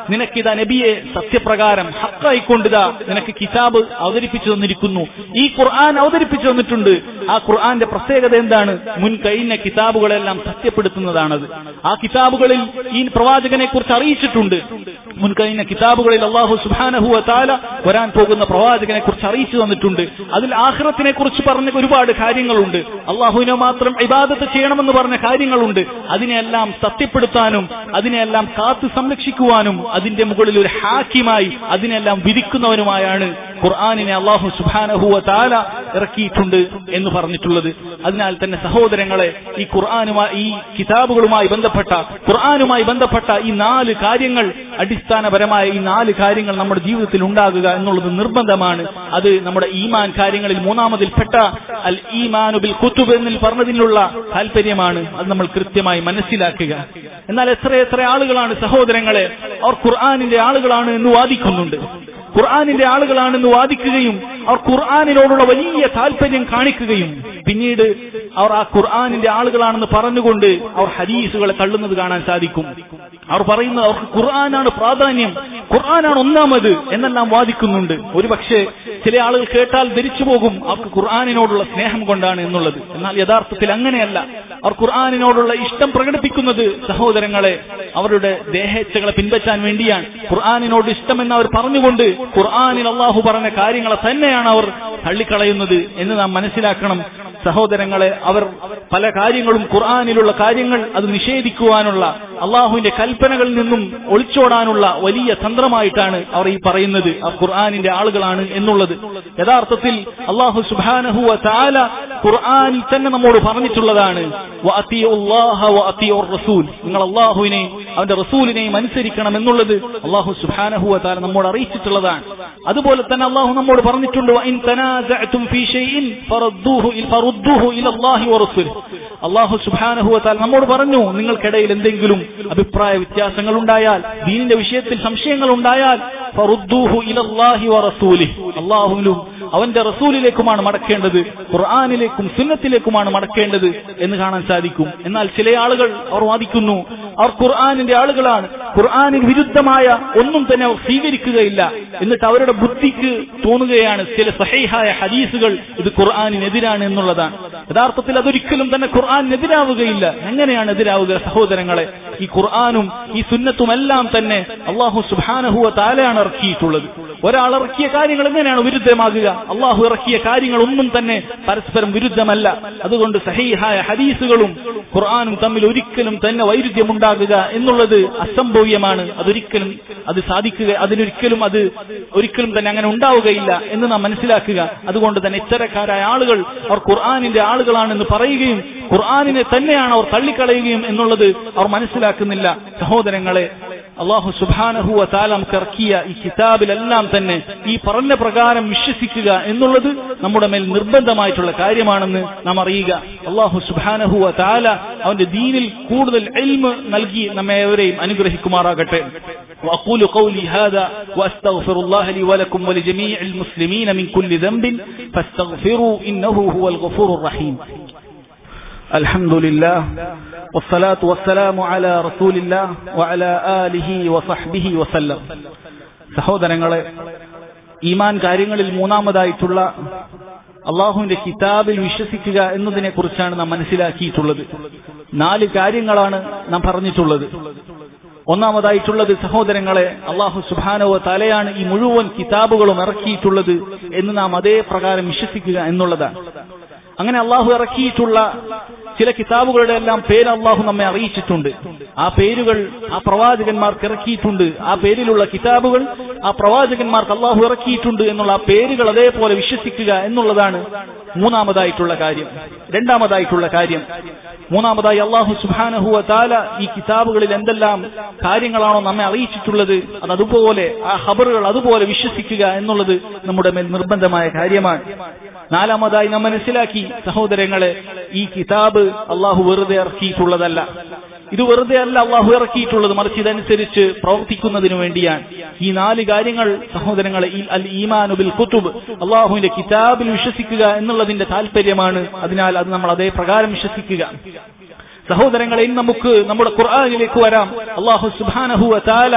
നിനക്കിതാ നബിയെ സത്യപ്രകാരം ഹക്കായിക്കൊണ്ടിതാ നിനക്ക് കിതാബ് അവതരിപ്പിച്ചു തന്നിരിക്കുന്നു ഈ ഖുർആൻ അവതരിപ്പിച്ചു തന്നിട്ടുണ്ട് ആ ഖുർആന്റെ പ്രത്യേകത എന്താണ് മുൻ കഴിഞ്ഞ കിതാബുകളെല്ലാം സത്യപ്പെടുത്തുന്നതാണത് ആ കിതാബുകളിൽ ഈ പ്രവാചകനെ കുറിച്ച് അറിയിച്ചിട്ടുണ്ട് മുൻ കഴിഞ്ഞ കിതാബുകളിൽ അള്ളാഹു സുബാനഹുവ താല വരാൻ പോകുന്ന പ്രവാചകനെ കുറിച്ച് അറിയിച്ചു തന്നിട്ടുണ്ട് അതിൽ ആഹ്റത്തിനെ കുറിച്ച് പറഞ്ഞ ഒരുപാട് കാര്യങ്ങളുണ്ട് അള്ളാഹുവിനെ മാത്രം ഇബാദത്ത് ചെയ്യണമെന്ന് പറഞ്ഞ കാര്യങ്ങളുണ്ട് അതിനെല്ലാം സത്യപ്പെടുത്താനും അതിനെല്ലാം കാത്തു സംരക്ഷിക്കുവാനും അതിന്റെ മുകളിൽ ഒരു ഹാക്കിമായി അതിനെല്ലാം വിധിക്കുന്നവനുമായാണ് ഖുർആാനിനെ അള്ളാഹു സുബാനഹുവ താല ഇറക്കിയിട്ടുണ്ട് എന്ന് പറഞ്ഞിട്ടുള്ളത് അതിനാൽ തന്നെ സഹോദരങ്ങളെ ഈ ഖുർആാനുമായി ഈ കിതാബുകളുമായി ബന്ധപ്പെട്ട ഖുർആാനുമായി ബന്ധപ്പെട്ട ഈ നാല് കാര്യങ്ങൾ അടിസ്ഥാനപരമായ ഈ നാല് കാര്യങ്ങൾ നമ്മുടെ ജീവിതത്തിൽ ഉണ്ടാകുക എന്നുള്ളത് നിർബന്ധമാണ് അത് നമ്മുടെ ഈമാൻ കാര്യങ്ങളിൽ മൂന്നാമതിൽപ്പെട്ട അൽ ഈമാനു ബിൽ കുത്തുബ് എന്നിൽ പറഞ്ഞതിനുള്ള താല്പര്യമാണ് അത് നമ്മൾ കൃത്യമായി മനസ്സിലാക്കുക എന്നാൽ എത്ര എത്ര ആളുകളാണ് സഹോദരങ്ങളെ അവർ ഖുർആാനിന്റെ ആളുകളാണ് എന്ന് വാദിക്കുന്നുണ്ട് ഖുർആാനിന്റെ ആളുകളാണെന്ന് വാദിക്കുകയും അവർ ഖുർആാനിനോടുള്ള വലിയ താല്പര്യം കാണിക്കുകയും പിന്നീട് അവർ ആ ഖുർആാനിന്റെ ആളുകളാണെന്ന് പറഞ്ഞുകൊണ്ട് അവർ ഹദീസുകളെ തള്ളുന്നത് കാണാൻ സാധിക്കും അവർ പറയുന്നത് അവർക്ക് ഖുർആനാണ് പ്രാധാന്യം ഖുർആനാണ് ഒന്നാമത് എന്നെല്ലാം വാദിക്കുന്നുണ്ട് ഒരുപക്ഷെ ചില ആളുകൾ കേട്ടാൽ ധരിച്ചു പോകും അവർക്ക് ഖുർആാനിനോടുള്ള സ്നേഹം കൊണ്ടാണ് എന്നുള്ളത് എന്നാൽ യഥാർത്ഥത്തിൽ അങ്ങനെയല്ല അവർ ഖുർആാനിനോടുള്ള ഇഷ്ടം പ്രകടിപ്പിക്കുന്നത് സഹോദരങ്ങളെ അവരുടെ ദേഹേച്ഛകളെ പിൻപറ്റാൻ വേണ്ടിയാണ് ഖുർആാനിനോട് ഇഷ്ടമെന്ന് അവർ പറഞ്ഞുകൊണ്ട് ഖുർആാനിൽ അള്ളാഹു പറഞ്ഞ കാര്യങ്ങളെ തന്നെയാണ് അവർ തള്ളിക്കളയുന്നത് എന്ന് നാം മനസ്സിലാക്കണം സഹോദരങ്ങളെ അവർ പല കാര്യങ്ങളും ഖുർആാനിലുള്ള കാര്യങ്ങൾ അത് നിഷേധിക്കുവാനുള്ള അള്ളാഹുവിന്റെ കൽപ്പനകളിൽ നിന്നും ഒളിച്ചോടാനുള്ള വലിയ തന്ത്രമായിട്ടാണ് അവർ ഈ പറയുന്നത് ആ ഖുർആാനിന്റെ ആളുകളാണ് എന്നുള്ളത് യഥാർത്ഥത്തിൽ അള്ളാഹു സുബാനഹുവ താല ഖുർആാനിൽ തന്നെ നമ്മോട് പറഞ്ഞിട്ടുള്ളതാണ് റസൂൽ നിങ്ങൾ അള്ളാഹുവിനെയും അവന്റെ റസൂലിനെയും അനുസരിക്കണം എന്നുള്ളത് അള്ളാഹു സുബാനഹുവ താല നമ്മോട് അറിയിച്ചിട്ടുള്ളതാണ് അതുപോലെ തന്നെ അള്ളാഹു നമ്മോട് പറഞ്ഞിട്ടുണ്ട് അള്ളാഹു സുബാനഹുവത്താൽ നമ്മോട് പറഞ്ഞു നിങ്ങൾക്കിടയിൽ എന്തെങ്കിലും അഭിപ്രായ വ്യത്യാസങ്ങൾ ഉണ്ടായാൽ ദീനിന്റെ വിഷയത്തിൽ സംശയങ്ങൾ ഉണ്ടായാൽ അള്ളാഹുവിലും അവന്റെ റസൂലിലേക്കുമാണ് മടക്കേണ്ടത് ഖുർആാനിലേക്കും സുന്നത്തിലേക്കുമാണ് മടക്കേണ്ടത് എന്ന് കാണാൻ സാധിക്കും എന്നാൽ ചില ആളുകൾ അവർ വാദിക്കുന്നു അവർ ഖുർആാനിന്റെ ആളുകളാണ് ഖുർആാനിന് വിരുദ്ധമായ ഒന്നും തന്നെ അവർ സ്വീകരിക്കുകയില്ല എന്നിട്ട് അവരുടെ ബുദ്ധിക്ക് തോന്നുകയാണ് ചില സഹൈഹായ ഹദീസുകൾ ഇത് ഖുർആാനിനെതിരാണ് എന്നുള്ളതാണ് യഥാർത്ഥത്തിൽ അതൊരിക്കലും തന്നെ ഖുർആാനിനെതിരാവുകയില്ല എങ്ങനെയാണ് എതിരാവുക സഹോദരങ്ങളെ ഈ ഖുർആാനും ഈ സുന്നത്തും എല്ലാം തന്നെ അള്ളാഹു സുബാനഹുവ താലയാണ് ഇറക്കിയിട്ടുള്ളത് ഒരാൾ ഇറക്കിയ കാര്യങ്ങൾ എങ്ങനെയാണ് വിരുദ്ധമാകുക അള്ളാഹു ഇറക്കിയ കാര്യങ്ങൾ ഒന്നും തന്നെ പരസ്പരം വിരുദ്ധമല്ല അതുകൊണ്ട് സഹീഹായ ഹദീസുകളും ഖുർആാനും തമ്മിൽ ഒരിക്കലും തന്നെ വൈരുദ്ധ്യമുണ്ടാകുക എന്നുള്ളത് അസംഭവ്യമാണ് അതൊരിക്കലും അത് സാധിക്കുക അതിനൊരിക്കലും അത് ഒരിക്കലും തന്നെ അങ്ങനെ ഉണ്ടാവുകയില്ല എന്ന് നാം മനസ്സിലാക്കുക അതുകൊണ്ട് തന്നെ ഇത്തരക്കാരായ ആളുകൾ അവർ ഖുർആാനിന്റെ ആളുകളാണെന്ന് പറയുകയും ഖുർആാനിനെ തന്നെയാണ് അവർ തള്ളിക്കളയുകയും എന്നുള്ളത് അവർ മനസ്സിലാക്കുന്നില്ല സഹോദരങ്ങളെ അള്ളാഹു സുബാനഹുവ താല നമുക്ക് ഇറക്കിയ ഈ കിതാബിലെല്ലാം തന്നെ ഈ പറഞ്ഞ പ്രകാരം വിശ്വസിക്കുക എന്നുള്ളത് നമ്മുടെ മേൽ നിർബന്ധമായിട്ടുള്ള കാര്യമാണെന്ന് നാം അറിയുക അള്ളാഹു സുബാനഹുവ താല അവന്റെ ദീനിൽ കൂടുതൽ എൽമ് നൽകി നമ്മെ ഏവരെയും അനുഗ്രഹിക്കുമാറാകട്ടെ وأقول قولي هذا وأستغفر الله لي ولكم ولجميع المسلمين من كل ذنب فاستغفروا إنه هو الغفور الرحيم الحمد لله والصلاة والسلام على رسول الله وعلى آله وصحبه وسلم സഹോദരങ്ങളെ ഈമാൻ കാര്യങ്ങളിൽ മൂന്നാമതായിട്ടുള്ള അള്ളാഹുവിന്റെ കിതാബിൽ വിശ്വസിക്കുക എന്നതിനെ കുറിച്ചാണ് നാം മനസ്സിലാക്കിയിട്ടുള്ളത് നാല് കാര്യങ്ങളാണ് നാം പറഞ്ഞിട്ടുള്ളത് ഒന്നാമതായിട്ടുള്ളത് സഹോദരങ്ങളെ അള്ളാഹു സുബാനവ തലയാണ് ഈ മുഴുവൻ കിതാബുകളും ഇറക്കിയിട്ടുള്ളത് എന്ന് നാം അതേ പ്രകാരം വിശ്വസിക്കുക എന്നുള്ളതാണ് അങ്ങനെ അള്ളാഹു ഇറക്കിയിട്ടുള്ള ചില കിതാബുകളുടെ എല്ലാം പേര് അള്ളാഹു നമ്മെ അറിയിച്ചിട്ടുണ്ട് ആ പേരുകൾ ആ പ്രവാചകന്മാർക്ക് ഇറക്കിയിട്ടുണ്ട് ആ പേരിലുള്ള കിതാബുകൾ ആ പ്രവാചകന്മാർക്ക് അള്ളാഹു ഇറക്കിയിട്ടുണ്ട് എന്നുള്ള ആ പേരുകൾ അതേപോലെ വിശ്വസിക്കുക എന്നുള്ളതാണ് മൂന്നാമതായിട്ടുള്ള കാര്യം രണ്ടാമതായിട്ടുള്ള കാര്യം മൂന്നാമതായി അള്ളാഹു സുബാനഹുവ താല ഈ കിതാബുകളിൽ എന്തെല്ലാം കാര്യങ്ങളാണോ നമ്മെ അറിയിച്ചിട്ടുള്ളത് അത് അതുപോലെ ആ ഖബറുകൾ അതുപോലെ വിശ്വസിക്കുക എന്നുള്ളത് നമ്മുടെ മേൽ നിർബന്ധമായ കാര്യമാണ് നാലാമതായി നാം മനസ്സിലാക്കി സഹോദരങ്ങളെ ഈ കിതാബ് അള്ളാഹു വെറുതെ ഇറക്കിയിട്ടുള്ളതല്ല ഇത് വെറുതെ അല്ല അള്ളാഹു ഇറക്കിയിട്ടുള്ളത് മറിച്ച് ഇതനുസരിച്ച് പ്രവർത്തിക്കുന്നതിനു വേണ്ടിയാണ് ഈ നാല് കാര്യങ്ങൾ സഹോദരങ്ങളെ അൽ ഈമാനുബിൽ കുത്തുബ് അള്ളാഹുവിന്റെ കിതാബിൽ വിശ്വസിക്കുക എന്നുള്ളതിന്റെ താല്പര്യമാണ് അതിനാൽ അത് നമ്മൾ അതേ പ്രകാരം വിശ്വസിക്കുക സഹോദരങ്ങളെ ഇന്ന് നമുക്ക് നമ്മുടെ ഖുർആാനിലേക്ക് വരാം അള്ളാഹു സുബാനഹു താല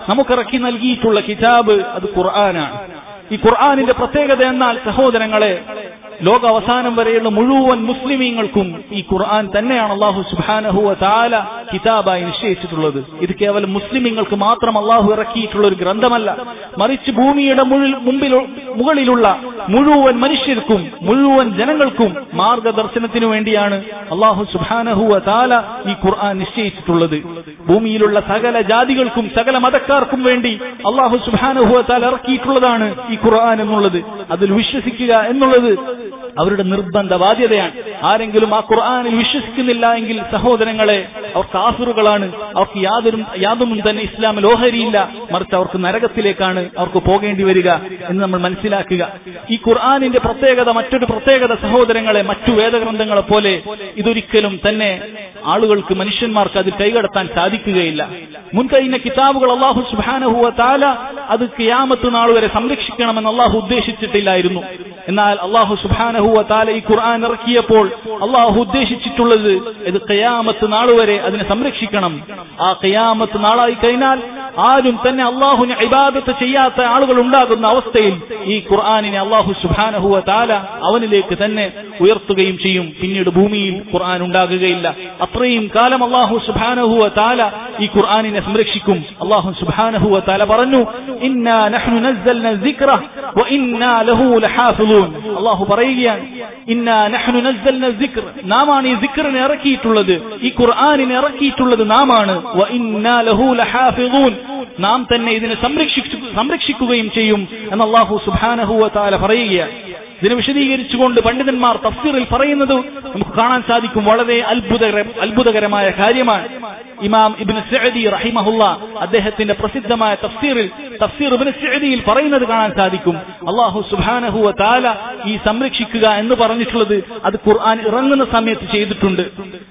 നമുക്കിറക്കി നൽകിയിട്ടുള്ള കിതാബ് അത് ഖുർആനാണ് ഈ ഖുർആാനിന്റെ പ്രത്യേകത എന്നാൽ സഹോദരങ്ങളെ ലോക അവസാനം വരെയുള്ള മുഴുവൻ മുസ്ലിമീങ്ങൾക്കും ഈ ഖുർആൻ തന്നെയാണ് അള്ളാഹു സുബാനഹുവ താല കിതാബായി നിശ്ചയിച്ചിട്ടുള്ളത് ഇത് കേവലം മുസ്ലിമീങ്ങൾക്ക് മാത്രം അള്ളാഹു ഇറക്കിയിട്ടുള്ള ഒരു ഗ്രന്ഥമല്ല മറിച്ച് ഭൂമിയുടെ മുഴു- മുമ്പിൽ മുകളിലുള്ള മുഴുവൻ മനുഷ്യർക്കും മുഴുവൻ ജനങ്ങൾക്കും മാർഗദർശനത്തിനു വേണ്ടിയാണ് അള്ളാഹു സുബാനഹുവ താല ഈ ഖുർആൻ നിശ്ചയിച്ചിട്ടുള്ളത് ഭൂമിയിലുള്ള സകല ജാതികൾക്കും സകല മതക്കാർക്കും വേണ്ടി അള്ളാഹു സുബാനഹുവ താല ഇറക്കിയിട്ടുള്ളതാണ് ഈ ഖുർആൻ എന്നുള്ളത് അതിൽ വിശ്വസിക്കുക എന്നുള്ളത് അവരുടെ നിർബന്ധ ബാധ്യതയാണ് ആരെങ്കിലും ആ ഖുർആനിൽ വിശ്വസിക്കുന്നില്ല എങ്കിൽ സഹോദരങ്ങളെ അവർ കാഫിറുകളാണ് അവർക്ക് യാതൊരു യാതൊന്നും തന്നെ ഇസ്ലാമിൽ ഓഹരിയില്ല മറിച്ച് അവർക്ക് നരകത്തിലേക്കാണ് അവർക്ക് പോകേണ്ടി വരിക എന്ന് നമ്മൾ മനസ്സിലാക്കുക ഈ ഖുർആനിന്റെ പ്രത്യേകത മറ്റൊരു പ്രത്യേകത സഹോദരങ്ങളെ മറ്റു വേദഗ്രന്ഥങ്ങളെ പോലെ ഇതൊരിക്കലും തന്നെ ആളുകൾക്ക് മനുഷ്യന്മാർക്ക് അത് കൈകടത്താൻ സാധിക്കുകയില്ല മുൻകഴിഞ്ഞ കിതാബുകൾ അള്ളാഹു സുബാനഹുവ താല അത് കിയാമത്ത് നാൾ വരെ സംരക്ഷിക്കണമെന്ന് അള്ളാഹു ഉദ്ദേശിച്ചിട്ടില്ലായിരുന്നു എന്നാൽ അള്ളാഹു സുബാനഹുവ താല ഈ ഖുർആൻ ഇറക്കിയപ്പോൾ അള്ളാഹു ഉദ്ദേശിച്ചിട്ടുള്ളത് ഇത് കയാമത്ത് നാൾ വരെ അതിനെ സംരക്ഷിക്കണം ആ കയാമത്ത് നാളായി കഴിഞ്ഞാൽ ആരും തന്നെ അള്ളാഹുവിന് ഇബാദത്ത് ചെയ്യാത്ത ആളുകൾ ഉണ്ടാകുന്ന അവസ്ഥയിൽ ഈ ഖുർആാനിനെ അള്ളാഹു സുബാനഹുവ താല അവനിലേക്ക് തന്നെ ഉയർത്തുകയും ചെയ്യും പിന്നീട് ഭൂമിയിൽ ഖുർആൻ ഉണ്ടാകുകയില്ല അത്രയും കാലം അള്ളാഹു സുബാനഹുവ താല ഈ ഖുർആാനിനെ സംരക്ഷിക്കും അള്ളാഹു സുബാനഹുവ താല പറഞ്ഞു ഇന്നാ നഹ്നു നസ്സൽന الذِّكْرَ وإنا له لحافظون അള്ളാഹു പറയുകയാണ് ഇന്നാ നഹ്നു നസ്സൽന الذِّكْرَ നാമാണ് ഈ ദിക്റിനെ ഇറക്കിയിട്ടുള്ളത് ഈ ഖുർആനിനെ ഇറക്കിയിട്ടുള്ളത് നാമാണ് وإنا له لحافظون നാം തന്നെ ഇതിനെ സംരക്ഷിച്ചു സംരക്ഷിക്കുകയും ചെയ്യും എന്ന് അള്ളാഹു സുബാനഹുവ താല പറയുകയാണ് ഇതിനെ വിശദീകരിച്ചുകൊണ്ട് പണ്ഡിതന്മാർ തഫ്സീറിൽ പറയുന്നത് നമുക്ക് കാണാൻ സാധിക്കും വളരെ അത്ഭുതകര അത്ഭുതകരമായ കാര്യമാണ് ഇമാം ഇബിന് സഅദി റഹിമഹുല്ല അദ്ദേഹത്തിന്റെ പ്രസിദ്ധമായ തഫ്സീറിൽ തഫ്സീർ ഇബിന് സഅദിയിൽ പറയുന്നത് കാണാൻ സാധിക്കും അള്ളാഹു സുബ്ഹാനഹു വ തആല ഈ സംരക്ഷിക്കുക എന്ന് പറഞ്ഞിട്ടുള്ളത് അത് ഖുർആൻ ഇറങ്ങുന്ന സമയത്ത് ചെയ്തിട്ടുണ്ട്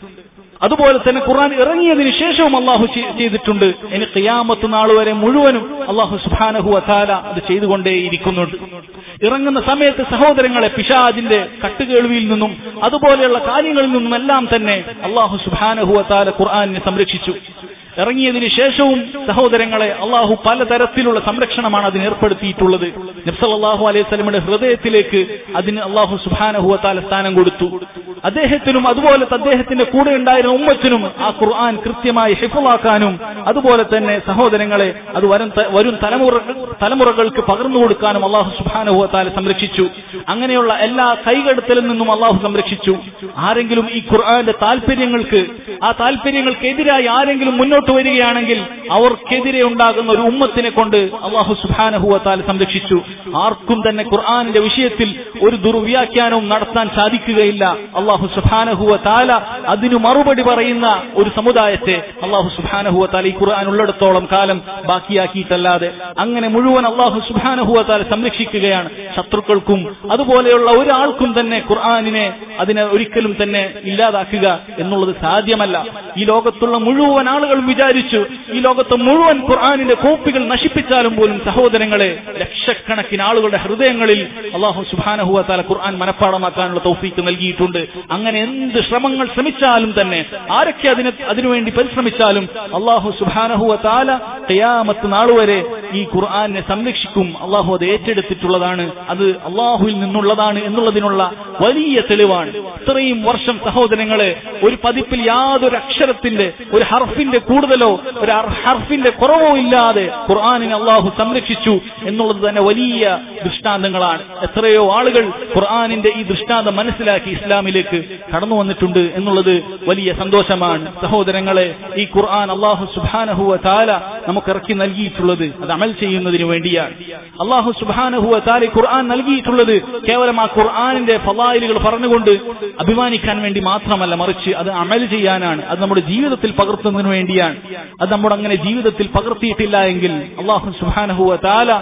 അതുപോലെ തന്നെ ഖുർആൻ ഇറങ്ങിയതിനു ശേഷവും അള്ളാഹു ചെയ്- ചെയ്തിട്ടുണ്ട് ഇനി ഖിയാമത്ത് നാൾ വരെ മുഴുവനും അള്ളാഹു സുബ്ഹാനഹു വതാല അത് ചെയ്തുകൊണ്ടേയിരിക്കുന്നുണ്ട് ഇറങ്ങുന്ന സമയത്ത് സഹോദരങ്ങളെ പിശാജിന്റെ കട്ടുകേൾവിയിൽ നിന്നും അതുപോലെയുള്ള കാര്യങ്ങളിൽ നിന്നും എല്ലാം തന്നെ അള്ളാഹു സുബ്ഹാനഹു വതാല ഖുർആനിനെ സംരക്ഷിച്ചു ഇറങ്ങിയതിനു ശേഷവും സഹോദരങ്ങളെ അള്ളാഹു പലതരത്തിലുള്ള സംരക്ഷണമാണ് അതിന് ഏർപ്പെടുത്തിയിട്ടുള്ളത് നബ്സല്ലാഹു അലൈഹി സ്വലമിയുടെ ഹൃദയത്തിലേക്ക് അതിന് അള്ളാഹു സുബാനഹുവത്താല സ്ഥാനം കൊടുത്തു അദ്ദേഹത്തിനും അതുപോലെ അദ്ദേഹത്തിന്റെ കൂടെ ഉണ്ടായിരുന്ന ഉമ്മത്തിനും ആ ഖുർആൻ കൃത്യമായി ഹിഫുളാക്കാനും അതുപോലെ തന്നെ സഹോദരങ്ങളെ അത് വരും ത- വരും തലമുറ തലമുറകൾക്ക് പകർന്നു കൊടുക്കാനും അള്ളാഹു സുബാനഹുവത്താല സംരക്ഷിച്ചു അങ്ങനെയുള്ള എല്ലാ കൈകടത്തലിൽ നിന്നും അള്ളാഹു സംരക്ഷിച്ചു ആരെങ്കിലും ഈ ഖുർആന്റെ താല്പര്യങ്ങൾക്ക് ആ താല്പര്യങ്ങൾക്കെതിരായി ആരെങ്കിലും മുന്നോട്ട് വരികയാണെങ്കിൽ അവർക്കെതിരെ ഉണ്ടാകുന്ന ഒരു ഉമ്മത്തിനെ കൊണ്ട് അള്ളാഹു സുബാനഹുവത്താൽ സംരക്ഷിച്ചു ആർക്കും തന്നെ ഖുർആാനിന്റെ വിഷയത്തിൽ ഒരു ദുർവ്യാഖ്യാനവും നടത്താൻ സാധിക്കുകയില്ല അള്ളാഹു സുബാനഹുവ താല അതിനു മറുപടി പറയുന്ന ഒരു സമുദായത്തെ അള്ളാഹു സുബാനഹുവ താല ഈ ഖുർആൻ ഉള്ളിടത്തോളം കാലം ബാക്കിയാക്കിയിട്ടല്ലാതെ അങ്ങനെ മുഴുവൻ അള്ളാഹു സുബാനഹുവ താല സംരക്ഷിക്കുകയാണ് ശത്രുക്കൾക്കും അതുപോലെയുള്ള ഒരാൾക്കും തന്നെ ഖുർആാനിനെ അതിനെ ഒരിക്കലും തന്നെ ഇല്ലാതാക്കുക എന്നുള്ളത് സാധ്യമല്ല ഈ ലോകത്തുള്ള മുഴുവൻ ആളുകളും വിചാരിച്ചു ഈ ലോകത്ത് മുഴുവൻ ഖുർആാനിന്റെ കോപ്പികൾ നശിപ്പിച്ചാലും പോലും സഹോദരങ്ങളെ ലക്ഷക്കണക്കിന് ആളുകളുടെ ഹൃദയങ്ങളിൽ അള്ളാഹു സുബാനഹുവ താല ഖുർആൻ മനഃപ്പാടമാക്കാനുള്ള തൗഫീക്ക് നൽകിയിട്ടുണ്ട് അങ്ങനെ എന്ത് ശ്രമങ്ങൾ ശ്രമിച്ചാലും തന്നെ ആരൊക്കെ അതിന് അതിനുവേണ്ടി പരിശ്രമിച്ചാലും അള്ളാഹു സുബാനഹുവ താല ഖിയാമത്ത് നാളുവരെ ഈ ഖുർആാനിനെ സംരക്ഷിക്കും അള്ളാഹു അത് ഏറ്റെടുത്തിട്ടുള്ളതാണ് അത് അള്ളാഹുവിൽ നിന്നുള്ളതാണ് എന്നുള്ളതിനുള്ള വലിയ തെളിവാണ് ഇത്രയും വർഷം സഹോദരങ്ങളെ ഒരു പതിപ്പിൽ യാതൊരു അക്ഷരത്തിന്റെ ഒരു ഹർഫിന്റെ കൂടുതലോ ഒരു അർ- ഹർഫിന്റെ കുറവോ ഇല്ലാതെ ഖുർആാനിനെ അള്ളാഹു സംരക്ഷിച്ചു എന്നുള്ളത് തന്നെ വലിയ ദൃഷ്ടാന്തങ്ങളാണ് എത്രയോ ആളുകൾ ഖുർആാനിന്റെ ഈ ദൃഷ്ടാന്തം മനസ്സിലാക്കി ഇസ്ലാമിലേക്ക് കടന്നു വന്നിട്ടുണ്ട് എന്നുള്ളത് വലിയ സന്തോഷമാണ് സഹോദരങ്ങളെ ഈ ഖുർആൻ അള്ളാഹു സുബാനഹുവ താല നമുക്ക് ഇറക്കി നൽകിയിട്ടുള്ളത് അത് അമൽ ചെയ്യുന്നതിന് വേണ്ടിയാണ് അള്ളാഹു സുബാനഹുവ താല ഈ ഖുർആൻ നൽകിയിട്ടുള്ളത് കേവലം ആ ഖുർആാനിന്റെ ഫലായിലുകൾ പറഞ്ഞുകൊണ്ട് അഭിമാനിക്കാൻ വേണ്ടി മാത്രമല്ല മറിച്ച് അത് അമൽ ചെയ്യാനാണ് അത് നമ്മുടെ ജീവിതത്തിൽ പകർത്തുന്നതിന് വേണ്ടിയാണ് അത് നമ്മുടെ അങ്ങനെ ജീവിതത്തിൽ പകർത്തിയിട്ടില്ല എങ്കിൽ അള്ളാഹു സുബാനഹുവ താല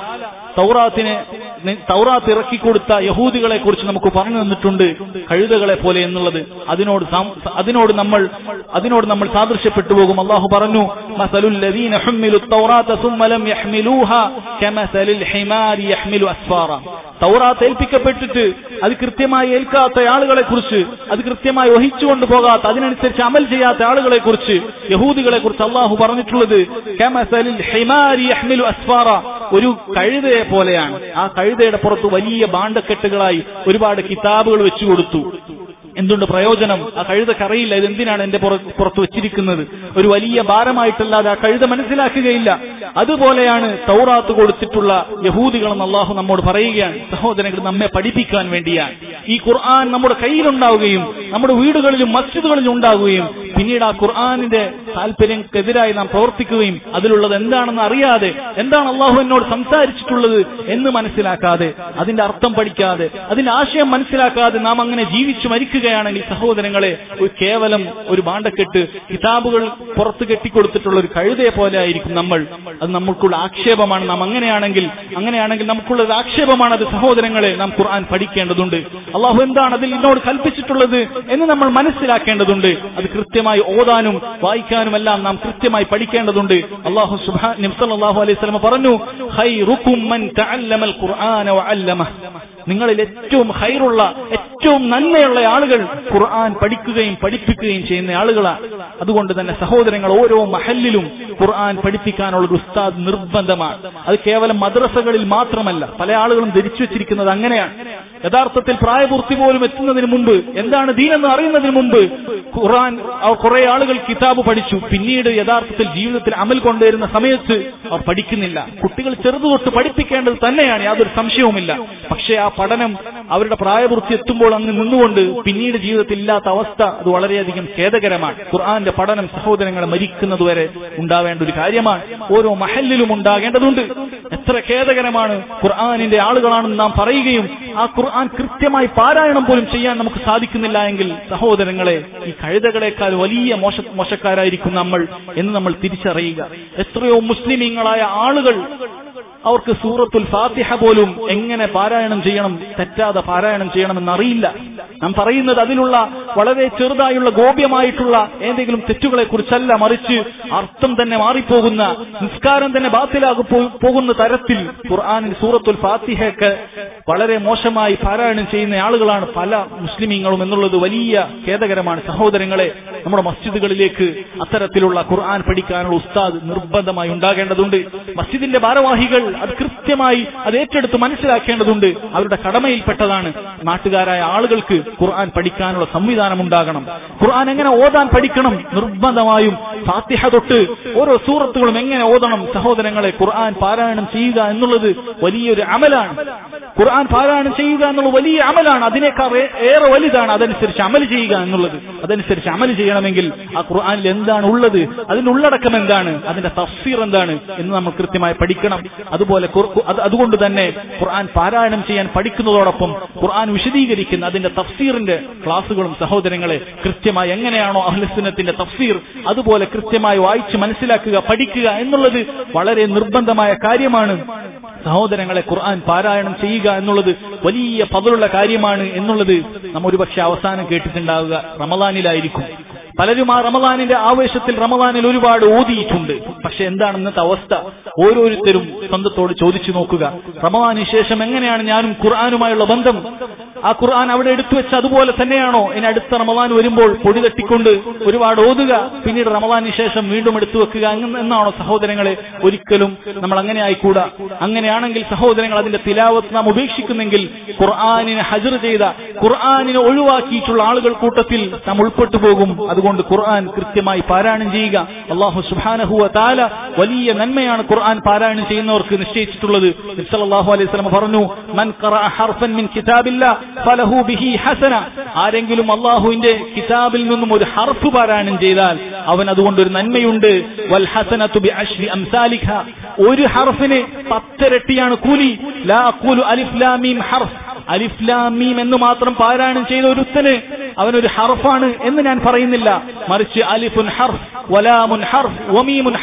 തൗറാത്തിനെ തൗറാത്ത് ഇറക്കിക്കൊടുത്ത യഹൂദികളെ കുറിച്ച് നമുക്ക് പറഞ്ഞു തന്നിട്ടുണ്ട് കഴുതകളെ പോലെ എന്നുള്ളത് അതിനോട് സാം- അതിനോട് നമ്മൾ അതിനോട് നമ്മൾ സാദൃശ്യപ്പെട്ടു പോകും അള്ളാഹു പറഞ്ഞു മസലുൽ ലദീന ഹുമ്മിലു തൗറാത്ത സുമ്മ ലം യഹ്മിലൂഹാ കമസലിൽ ഹിമാരി യഹ്മിലു അസ്ഫാറ തൗറാത്ത് ഏൽപ്പിക്കപ്പെട്ടിട്ട് അത് കൃത്യമായി ഏൽക്കാത്ത ആളുകളെ കുറിച്ച് അത് കൃത്യമായി വഹിച്ചുകൊണ്ട് പോകാത്ത അതിനനുസരിച്ച് അമൽ ചെയ്യാത്ത ആളുകളെ കുറിച്ച് യഹൂദികളെ കുറിച്ച് അള്ളാഹു പറഞ്ഞിട്ടുള്ളത് കമസലിൽ ഹിമാരി യഹ്മിലു അസ്ഫാറ ഒരു കഴുതയെ പോലെയാണ് ആ കഴുതയുടെ പുറത്ത് വലിയ ബാണ്ടക്കെട്ടുകളായി ഒരുപാട് കിതാബുകൾ വെച്ചു കൊടുത്തു എന്തുണ്ട് പ്രയോജനം ആ കഴുതക്കറിയില്ല ഇത് എന്തിനാണ് എന്റെ പുറ- പുറത്ത് വെച്ചിരിക്കുന്നത് ഒരു വലിയ ഭാരമായിട്ടല്ലാതെ ആ കഴുത മനസ്സിലാക്കുകയില്ല അതുപോലെയാണ് തൗറാത്ത് കൊടുത്തിട്ടുള്ള യഹൂദികളെന്ന് അള്ളാഹു നമ്മോട് പറയുകയാണ് സഹോദരങ്ങൾ നമ്മെ പഠിപ്പിക്കാൻ വേണ്ടിയാണ് ഈ ഖുർആൻ നമ്മുടെ കയ്യിലുണ്ടാവുകയും നമ്മുടെ വീടുകളിലും മസ്ജിദുകളിലും ഉണ്ടാവുകയും പിന്നീട് ആ ഖുർആാനിന്റെ താല്പര്യക്കെതിരായി നാം പ്രവർത്തിക്കുകയും അതിലുള്ളത് എന്താണെന്ന് അറിയാതെ എന്താണ് അള്ളാഹു എന്നോട് സംസാരിച്ചിട്ടുള്ളത് എന്ന് മനസ്സിലാക്കാതെ അതിന്റെ അർത്ഥം പഠിക്കാതെ അതിന്റെ ആശയം മനസ്സിലാക്കാതെ നാം അങ്ങനെ ജീവിച്ചു മരിക്കുകയാണെങ്കിൽ സഹോദരങ്ങളെ ഒരു കേവലം ഒരു ബാണ്ടക്കെട്ട് കിതാബുകൾ പുറത്ത് കെട്ടിക്കൊടുത്തിട്ടുള്ള ഒരു കഴുതയെ പോലെ ആയിരിക്കും നമ്മൾ അത് നമുക്കുള്ള ആക്ഷേപമാണ് നാം അങ്ങനെയാണെങ്കിൽ അങ്ങനെയാണെങ്കിൽ നമുക്കുള്ള ഒരു ആക്ഷേപമാണ് അത് സഹോദരങ്ങളെ നാം ഖുർആൻ പഠിക്കേണ്ടതുണ്ട് അള്ളാഹു എന്താണ് അതിൽ എന്നോട് കൽപ്പിച്ചിട്ടുള്ളത് എന്ന് നമ്മൾ മനസ്സിലാക്കേണ്ടതുണ്ട് അത് കൃത്യമായി ഓതാനും വായിക്കാനും എല്ലാം നാം കൃത്യമായി പഠിക്കേണ്ടതുണ്ട് അള്ളാഹു സുബ്ഹാ നിംസല്ലാഹു അലൈഹി സ്വലമ പറഞ്ഞു ഖൈറുക്കും മൻ തഅല്ലമൽ ഖുർആന വഅല്ലമഹ് നിങ്ങളിൽ ഏറ്റവും ഹൈറുള്ള ഏറ്റവും നന്മയുള്ള ആളുകൾ ഖുർആൻ പഠിക്കുകയും പഠിപ്പിക്കുകയും ചെയ്യുന്ന ആളുകളാണ് അതുകൊണ്ട് തന്നെ സഹോദരങ്ങൾ ഓരോ മഹല്ലിലും ഖുർആൻ പഠിപ്പിക്കാനുള്ള ഒരു ഉസ്താദ് നിർബന്ധമാണ് അത് കേവലം മദ്രസകളിൽ മാത്രമല്ല പല ആളുകളും ധരിച്ചു വെച്ചിരിക്കുന്നത് അങ്ങനെയാണ് യഥാർത്ഥത്തിൽ പ്രായപൂർത്തി പോലും എത്തുന്നതിന് മുമ്പ് എന്താണ് ദീനെന്ന് അറിയുന്നതിന് മുമ്പ് ഖുർആൻ അവർ കുറെ ആളുകൾ കിതാബ് പഠിച്ചു പിന്നീട് യഥാർത്ഥത്തിൽ ജീവിതത്തിൽ അമൽ കൊണ്ടുവരുന്ന സമയത്ത് അവർ പഠിക്കുന്നില്ല കുട്ടികൾ ചെറുതു തൊട്ട് പഠിപ്പിക്കേണ്ടത് തന്നെയാണ് യാതൊരു സംശയവുമില്ല പക്ഷേ ആ പഠനം അവരുടെ പ്രായപൂർത്തി എത്തുമ്പോൾ അങ്ങ് നിന്നുകൊണ്ട് പിന്നീട് ജീവിതത്തിൽ ഇല്ലാത്ത അവസ്ഥ അത് വളരെയധികം ഖേദകരമാണ് ഖുർആന്റെ പഠനം സഹോദരങ്ങളെ മരിക്കുന്നതുവരെ ഉണ്ടാവേണ്ട ഒരു കാര്യമാണ് ഓരോ മഹല്ലിലും ഉണ്ടാകേണ്ടതുണ്ട് എത്ര ഖേദകരമാണ് ഖുർആാനിന്റെ ആളുകളാണെന്ന് നാം പറയുകയും ആ ഖുർആൻ കൃത്യമായി പാരായണം പോലും ചെയ്യാൻ നമുക്ക് സാധിക്കുന്നില്ല എങ്കിൽ സഹോദരങ്ങളെ ഈ കഴുതകളെക്കാൾ വലിയ മോശ മോശക്കാരായിരിക്കും നമ്മൾ എന്ന് നമ്മൾ തിരിച്ചറിയുക എത്രയോ മുസ്ലിമീങ്ങളായ ആളുകൾ അവർക്ക് സൂറത്തുൽ ഫാത്തിഹ പോലും എങ്ങനെ പാരായണം ചെയ്യണം തെറ്റാതെ പാരായണം ചെയ്യണമെന്ന് അറിയില്ല നാം പറയുന്നത് അതിലുള്ള വളരെ ചെറുതായുള്ള ഗോപ്യമായിട്ടുള്ള ഏതെങ്കിലും തെറ്റുകളെ കുറിച്ചല്ല മറിച്ച് അർത്ഥം തന്നെ മാറിപ്പോകുന്ന നിസ്കാരം തന്നെ ബാത്തിലാകു പോകുന്ന തരത്തിൽ ഖുർആാനിൽ സൂറത്തുൽ ഫാത്തിഹയൊക്കെ വളരെ മോശമായി പാരായണം ചെയ്യുന്ന ആളുകളാണ് പല മുസ്ലിമീങ്ങളും എന്നുള്ളത് വലിയ ഖേദകരമാണ് സഹോദരങ്ങളെ നമ്മുടെ മസ്ജിദുകളിലേക്ക് അത്തരത്തിലുള്ള ഖുർആൻ പഠിക്കാനുള്ള ഉസ്താദ് നിർബന്ധമായി ഉണ്ടാകേണ്ടതുണ്ട് മസ്ജിദിന്റെ ഭാരവാഹികൾ അത് കൃത്യമായി അത് ഏറ്റെടുത്ത് മനസ്സിലാക്കേണ്ടതുണ്ട് അവരുടെ കടമയിൽപ്പെട്ടതാണ് നാട്ടുകാരായ ആളുകൾക്ക് ഖുർആൻ പഠിക്കാനുള്ള സംവിധാനം ഉണ്ടാകണം ഖുർആൻ എങ്ങനെ ഓതാൻ പഠിക്കണം നിർബന്ധമായും ഫാത്തിഹ തൊട്ട് ഓരോ സൂറത്തുകളും എങ്ങനെ ഓതണം സഹോദരങ്ങളെ ഖുർആൻ പാരായണം ചെയ്യുക എന്നുള്ളത് വലിയൊരു അമലാണ് ഖുർആൻ പാരായണം ചെയ്യുക എന്നുള്ളത് വലിയ അമലാണ് അതിനേക്കാൾ ഏ- ഏറെ വലുതാണ് അതനുസരിച്ച് അമൽ ചെയ്യുക എന്നുള്ളത് അതനുസരിച്ച് അമൽ ചെയ്യണമെങ്കിൽ ആ ഖുർആനിൽ എന്താണ് ഉള്ളത് അതിന്റെ ഉള്ളടക്കം എന്താണ് അതിന്റെ തഫ്സീർ എന്താണ് എന്ന് നമ്മൾ കൃത്യമായി പഠിക്കണം അതുപോലെ ഖുർ- അത് അതുകൊണ്ട് തന്നെ ഖുർആൻ പാരായണം ചെയ്യാൻ പഠിക്കുന്നതോടൊപ്പം ഖുർആൻ വിശദീകരിക്കുന്ന അതിന്റെ തഫ്സീറിന്റെ ക്ലാസുകളും സഹോദരങ്ങളെ കൃത്യമായി എങ്ങനെയാണോ അഹ്ലസുന്നത്തിന്റെ തഫ്സീർ അതുപോലെ കൃത്യമായി വായിച്ച് മനസ്സിലാക്കുക പഠിക്കുക എന്നുള്ളത് വളരെ നിർബന്ധമായ കാര്യമാണ് സഹോദരങ്ങളെ ഖുർആൻ പാരായണം ചെയ്യുക എന്നുള്ളത് വലിയ പതിലുള്ള കാര്യമാണ് എന്നുള്ളത് നാം ഒരുപക്ഷെ അവസാനം കേട്ടിട്ടുണ്ടാവുക റമദാനിലായിരിക്കും പലരും ആ റമദാനിന്റെ ആവേശത്തിൽ റമദാനിൽ ഒരുപാട് ഓതിയിട്ടുണ്ട് പക്ഷെ എന്താണ് ഇന്നത്തെ അവസ്ഥ ഓരോരുത്തരും സ്വന്തത്തോട് ചോദിച്ചു നോക്കുക റമദാനിന് ശേഷം എങ്ങനെയാണ് ഞാനും ഖുർആാനുമായുള്ള ബന്ധം ആ ഖുർആൻ അവിടെ എടുത്തു വെച്ച അതുപോലെ തന്നെയാണോ ഇനി അടുത്ത റമദാൻ വരുമ്പോൾ പൊടി തട്ടിക്കൊണ്ട് ഒരുപാട് ഓതുക പിന്നീട് റമദാനിന് ശേഷം വീണ്ടും എടുത്തു വെക്കുക അങ്ങ് എന്നാണോ സഹോദരങ്ങളെ ഒരിക്കലും നമ്മൾ അങ്ങനെ ആയിക്കൂടാ അങ്ങനെയാണെങ്കിൽ സഹോദരങ്ങൾ അതിന്റെ തിലാവത്ത് നാം ഉപേക്ഷിക്കുന്നെങ്കിൽ ഖുർആാനിനെ ഹജർ ചെയ്ത ഖുർആാനിനെ ഒഴിവാക്കിയിട്ടുള്ള ആളുകൾ കൂട്ടത്തിൽ നാം ഉൾപ്പെട്ടു പോകും അതുകൊണ്ട് ഖുർആൻ കൃത്യമായി പാരായണം ചെയ്യുക അള്ളാഹു സുബാനഹുവ താല വലിയ നന്മയാണ് ഖുർആൻ പാരായണം ചെയ്യുന്നവർക്ക് നിശ്ചയിച്ചിട്ടുള്ളത് സല്ലല്ലാഹു അലൈഹി വസല്ലം പറഞ്ഞു മൻ ഖറഅ ഹർഫൻ മിൻ കിതാബില്ല ഫലഹു ബിഹി ഹസന ആരെങ്കിലും അള്ളാഹുവിന്റെ കിതാബിൽ നിന്നും ഒരു ഹർഫ് പാരായണം ചെയ്താൽ അവൻ അതുകൊണ്ട് ഒരു നന്മയുണ്ട് വൽ ഹസനതു ബി അശ്രി അംസാലിഹ ഒരു ഹർഫിന് പത്തിരട്ടിയാണ് കൂലി ലാ അഖൂലു അലിഫ് ലാം മീം ഹർഫ് അലിഫ് ലാം മീം എന്ന് മാത്രം പാരായണം ചെയ്ത ഒരുത്തന് അവനൊരു ഹർഫാണ് എന്ന് ഞാൻ പറയുന്നില്ല മറിച്ച് അലിഫുൻ ഹർഫ് വലാമുൻ ഹർഫ് വമീമുൻ ഹർഫ്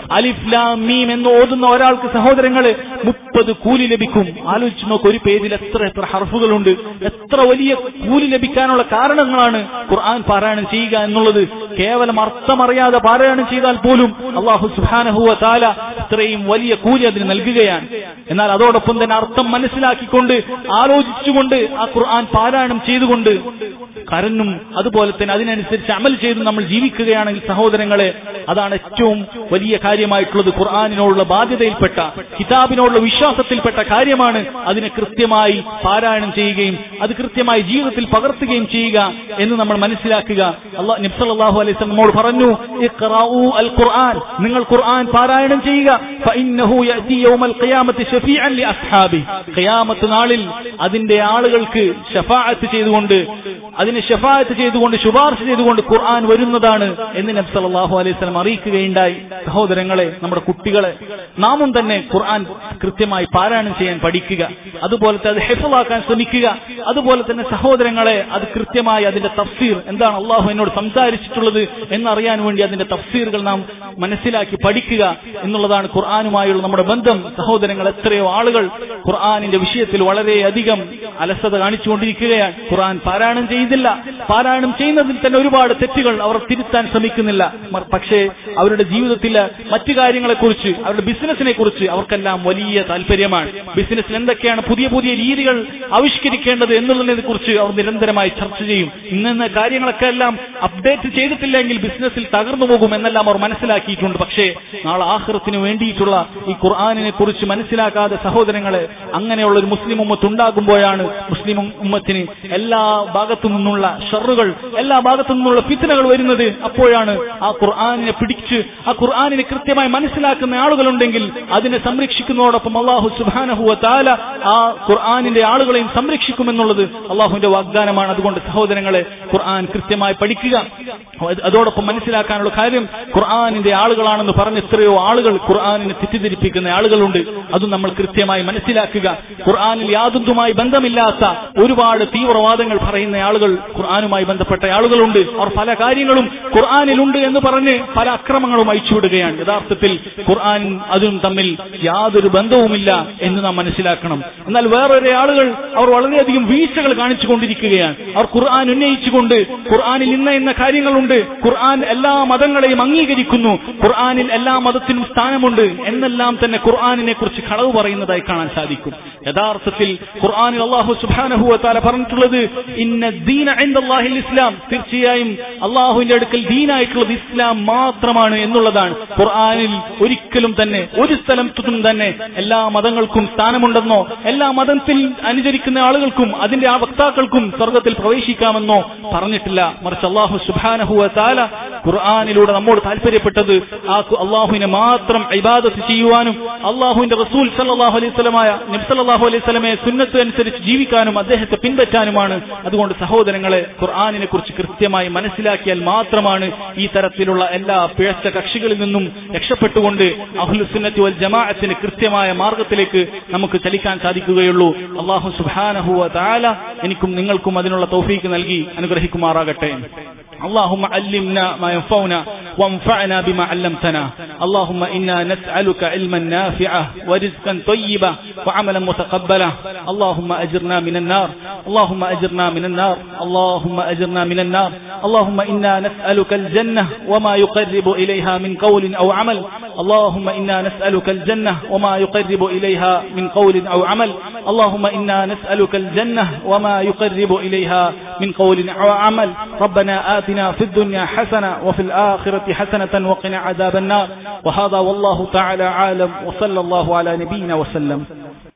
അലിഫ് ലാം മീം എന്ന് ഓതുന്ന ഒരാൾക്ക് സഹോദരങ്ങളെ മുപ്പത് കൂലി ലഭിക്കും ആലോചിച്ച് നോക്ക് ഒരു പേജിൽ എത്ര എത്ര ഹർഫുകളുണ്ട് എത്ര വലിയ കൂലി ലഭിക്കാനുള്ള കാരണങ്ങളാണ് ഖുർആൻ പാരായണം ചെയ്യുക എന്നുള്ളത് കേവലം അർത്ഥമറിയാതെ പാരായണം ചെയ്താൽ പോലും അള്ളാഹു സുഹാനഹുവ താല ഇത്രയും വലിയ കൂലി അതിന് നൽകുകയാണ് എന്നാൽ അതോടൊപ്പം തന്നെ അർത്ഥം മനസ്സിലാക്കിക്കൊണ്ട് ആലോചിച്ചുകൊണ്ട് ആ ഖുർആൻ പാരായണം ചെയ്തുകൊണ്ട് കരഞ്ഞും അതുപോലെ തന്നെ അതിനനുസരിച്ച് അമൽ ചെയ്ത് നമ്മൾ ജീവിക്കുകയാണെങ്കിൽ സഹോദരങ്ങളെ അതാണ് ഏറ്റവും വലിയ കാര്യമായിട്ടുള്ളത് ഖുർആാനിനോടുള്ള ബാധ്യതയിൽപ്പെട്ട കിതാബിനോടുള്ള വിശ്വാസത്തിൽപ്പെട്ട കാര്യമാണ് അതിനെ കൃത്യമായി പാരായണം ചെയ്യുകയും അത് കൃത്യമായി ജീവിതത്തിൽ പകർത്തുകയും ചെയ്യുക എന്ന് നമ്മൾ മനസ്സിലാക്കുക അള്ളാഹ് നബ്സല്ലാഹു അലൈഹി നമ്മോട് പറഞ്ഞു ഇഖ്റാഊ അൽ ഖുർആൻ നിങ്ങൾ ഖുർആൻ പാരായണം ചെയ്യുക ഫഇന്നഹു യഅതി യൗമൽ ഖിയാമത്തി ശഫീഅൻ ലി അസ്ഹാബി ഖിയാമത്ത് നാളിൽ അതിന്റെ ആളുകൾക്ക് ഷഫാഅത്ത് ചെയ്തുകൊണ്ട് അതിനെ ഷഫാഅത്ത് ചെയ്തുകൊണ്ട് ശുപാർശ ചെയ്തുകൊണ്ട് ഖുർആൻ വരുന്നതാണ് എന്ന് നബി സല്ലല്ലാഹു അലൈഹി വസല്ലം അറിയിക്കുകയുണ്ടായി സഹോദരങ്ങളെ നമ്മുടെ കുട്ടികളെ നാമും തന്നെ ഖുർആൻ കൃത്യമായി പാരായണം ചെയ്യാൻ പഠിക്കുക അതുപോലെ തന്നെ അത് ഹെഫലാക്കാൻ ശ്രമിക്കുക അതുപോലെ തന്നെ സഹോദരങ്ങളെ അത് കൃത്യമായി അതിന്റെ തഫ്സീർ എന്താണ് അള്ളാഹു എന്നോട് സംസാരിച്ചിട്ടുള്ളത് എന്നറിയാൻ വേണ്ടി അതിന്റെ തഫ്സീറുകൾ നാം മനസ്സിലാക്കി പഠിക്കുക എന്നുള്ളതാണ് ഖുർആാനുമായുള്ള നമ്മുടെ ബന്ധം സഹോദരങ്ങൾ എത്രയോ ആളുകൾ ഖുർആാനിന്റെ വിഷയത്തിൽ വളരെയധികം അലസത കാണിച്ചുകൊണ്ടിരിക്കുകയാണ് ഖുർആൻ പാരായണം ചെയ്യുന്നില്ല പാരായണം ചെയ്യുന്നതിൽ തന്നെ ഒരുപാട് തെറ്റുകൾ അവർ തിരുത്താൻ ശ്രമിക്കുന്നില്ല മ- പക്ഷേ അവരുടെ ജീവിതത്തിലെ മറ്റു കാര്യങ്ങളെക്കുറിച്ച് അവരുടെ ബിസിനസിനെ കുറിച്ച് അവർക്കെല്ലാം വലിയ താല്പര്യമാണ് ബിസിനസ്സിൽ എന്തൊക്കെയാണ് പുതിയ പുതിയ രീതികൾ ആവിഷ്കരിക്കേണ്ടത് എന്നുള്ളതിനെ കുറിച്ച് അവർ നിരന്തരമായി ചർച്ച ചെയ്യും ഇന്ന കാര്യങ്ങളൊക്കെ എല്ലാം അപ്ഡേറ്റ് ചെയ്തിട്ടില്ലെങ്കിൽ ബിസിനസ്സിൽ തകർന്നു പോകും എന്നെല്ലാം അവർ മനസ്സിലാക്കിയിട്ടുണ്ട് പക്ഷേ നാളെ ആഹ്റത്തിന് വേണ്ടിയിട്ടുള്ള ഈ ഖുർആാനിനെ കുറിച്ച് മനസ്സിലാക്കാതെ സഹോദരങ്ങളെ അങ്ങനെയുള്ള ഒരു മുസ്ലിം ഉമ്മത്ത് ഉണ്ടാകുമ്പോഴാണ് മുസ്ലിം ഉമ്മത്തിന് എല്ലാ ഭാഗത്തു നിന്നുള്ള ഷറുകൾ എല്ലാ ഭാഗത്തു നിന്നുള്ള ഫിത്തനകൾ വരുന്നത് അപ്പോഴാണ് ആ ഖുർആാനിനെ പിടിച്ച് ആ ഖുർആാനിനെ കൃത്യമായി മനസ്സിലാക്കുന്ന ആളുകളുണ്ടെങ്കിൽ അതിനെ സംരക്ഷിക്കുന്നതോടൊപ്പം അള്ളാഹു സുബാനഹുവ താല ആ ഖുർആാനിന്റെ ആളുകളെയും സംരക്ഷിക്കുമെന്നുള്ളത് അള്ളാഹുവിന്റെ വാഗ്ദാനമാണ് അതുകൊണ്ട് സഹോദരങ്ങളെ ഖുർആൻ കൃത്യമായി പഠിക്കുക അത് അതോടൊപ്പം മനസ്സിലാക്കാനുള്ള കാര്യം ഖുർആാനിന്റെ ആളുകളാണെന്ന് പറഞ്ഞ എത്രയോ ആളുകൾ ഖുർആാനിനെ തെറ്റിദ്ധരിപ്പിക്കുന്ന ആളുകളുണ്ട് അതും നമ്മൾ കൃത്യമായി മനസ്സിലാക്കുക ഖുർആാനിൽ യാതൊന്നുമായി ബന്ധമില്ലാത്ത ഒരുപാട് തീവ്രവാദങ്ങൾ പറയുന്ന ആളുകൾ ഖുർആാനുമായി ബന്ധപ്പെട്ട ആളുകളുണ്ട് അവർ പല കാര്യങ്ങളും ഖുർആാനിലുണ്ട് എന്ന് പറഞ്ഞ് പല അക്രമങ്ങളും അയച്ചുവിടുകയാണ് യഥാർത്ഥത്തിൽ ഖുർആാനും അതും തമ്മിൽ യാതൊരു ബന്ധവുമില്ല എന്ന് നാം മനസ്സിലാക്കണം എന്നാൽ വേറൊരു ആളുകൾ അവർ വളരെയധികം വീഴ്ചകൾ കാണിച്ചുകൊണ്ടിരിക്കുകയാണ് അവർ ഖുർആൻ ഉന്നയിച്ചുകൊണ്ട് ഖുർആനിൽ ഇന്ന ഇന്ന കാര്യങ്ങളുണ്ട് ഖുർആൻ എല്ലാ മതങ്ങളെയും അംഗീകരിക്കുന്നു ഖുർആനിൽ എല്ലാ മതത്തിനും സ്ഥാനമുണ്ട് എന്നെല്ലാം തന്നെ ഖുർആനിനെ കുറിച്ച് കളവ് പറയുന്നതായി കാണാൻ സാധിക്കും യഥാർത്ഥത്തിൽ ഖുർആനിൽ അള്ളാഹു സുബാനഹു താല പറഞ്ഞിട്ടുള്ളത് ഇന്ന ദീന ഇൻദല്ലാഹിൽ ഇസ്ലാം തീർച്ചയായും അള്ളാഹുവിന്റെ അടുക്കൽ ദീനായിട്ടുള്ളത് ഇസ്ലാം മാത്രമാണ് എന്നുള്ളതാണ് ഖുർആനിൽ ഒരിക്കലും തന്നെ ഒരു സ്ഥലത്തും തന്നെ എല്ലാ മതങ്ങൾക്കും സ്ഥാനമുണ്ടെന്നോ എല്ലാ മതത്തിൽ അനുചരിക്കുന്ന ആളുകൾക്കും അതിന്റെ ആ വക്താക്കൾക്കും സ്വർഗത്തിൽ പ്രവേശിക്കാമെന്നോ പറഞ്ഞിട്ടില്ല മറിച്ച് അള്ളാഹു സുബാനഹുവ താല ഖുർആാനിലൂടെ നമ്മോട് താല്പര്യപ്പെട്ടത് ആ കു- അള്ളാഹുവിനെ മാത്രം ഇബാദത്ത് ചെയ്യുവാനും അള്ളാഹുവിന്റെ റസൂൽ സല്ലാഹു അലൈഹി സ്വലമായ നബ്സല്ലാഹു അലൈഹി സ്വലമയെ സുന്നത്ത് അനുസരിച്ച് ജീവിക്കാനും അദ്ദേഹത്തെ പിൻപറ്റാനുമാണ് അതുകൊണ്ട് സഹോദരങ്ങളെ ഖുർആാനിനെ കുറിച്ച് കൃത്യമായി മനസ്സിലാക്കിയാൽ മാത്രമാണ് ഈ തരത്തിലുള്ള എല്ലാ പിഴച്ച കക്ഷികളിൽ നിന്നും രക്ഷപ്പെട്ടുകൊണ്ട് അഹ്ലുസുന്നത്തി വൽ ജമാഅത്തിന് കൃത്യമായ മാർഗത്തിലേക്ക് നമുക്ക് ചലിക്കാൻ സാധിക്കുകയുള്ളൂ അള്ളാഹു സുബാനഹുവ താല എനിക്കും നിങ്ങൾക്കും അതിനുള്ള തൗഫീക്ക് നൽകി അനുഗ്രഹിക്കുമാറാകട്ടെ اللهم علمنا ما ينفعنا وانفعنا بما علمتنا اللهم إنا نسألك علما نافعا ورزقا طيبا وعملا متقبلا اللهم أجرنا من النار اللهم أجرنا من النار اللهم أجرنا من النار اللهم إنا نسألك الجنة وما يقرب إليها من قول أو عمل اللهم إنا نسألك الجنة وما يقرب إليها من قول أو عمل اللهم إنا نسألك الجنة وما يقرب إليها من قول أو عمل ربنا آتنا في الدنيا حسنة وفي الآخرة حسنة وقنا عذاب النار وهذا والله تعالى عالم وصلى الله على نبينا وسلم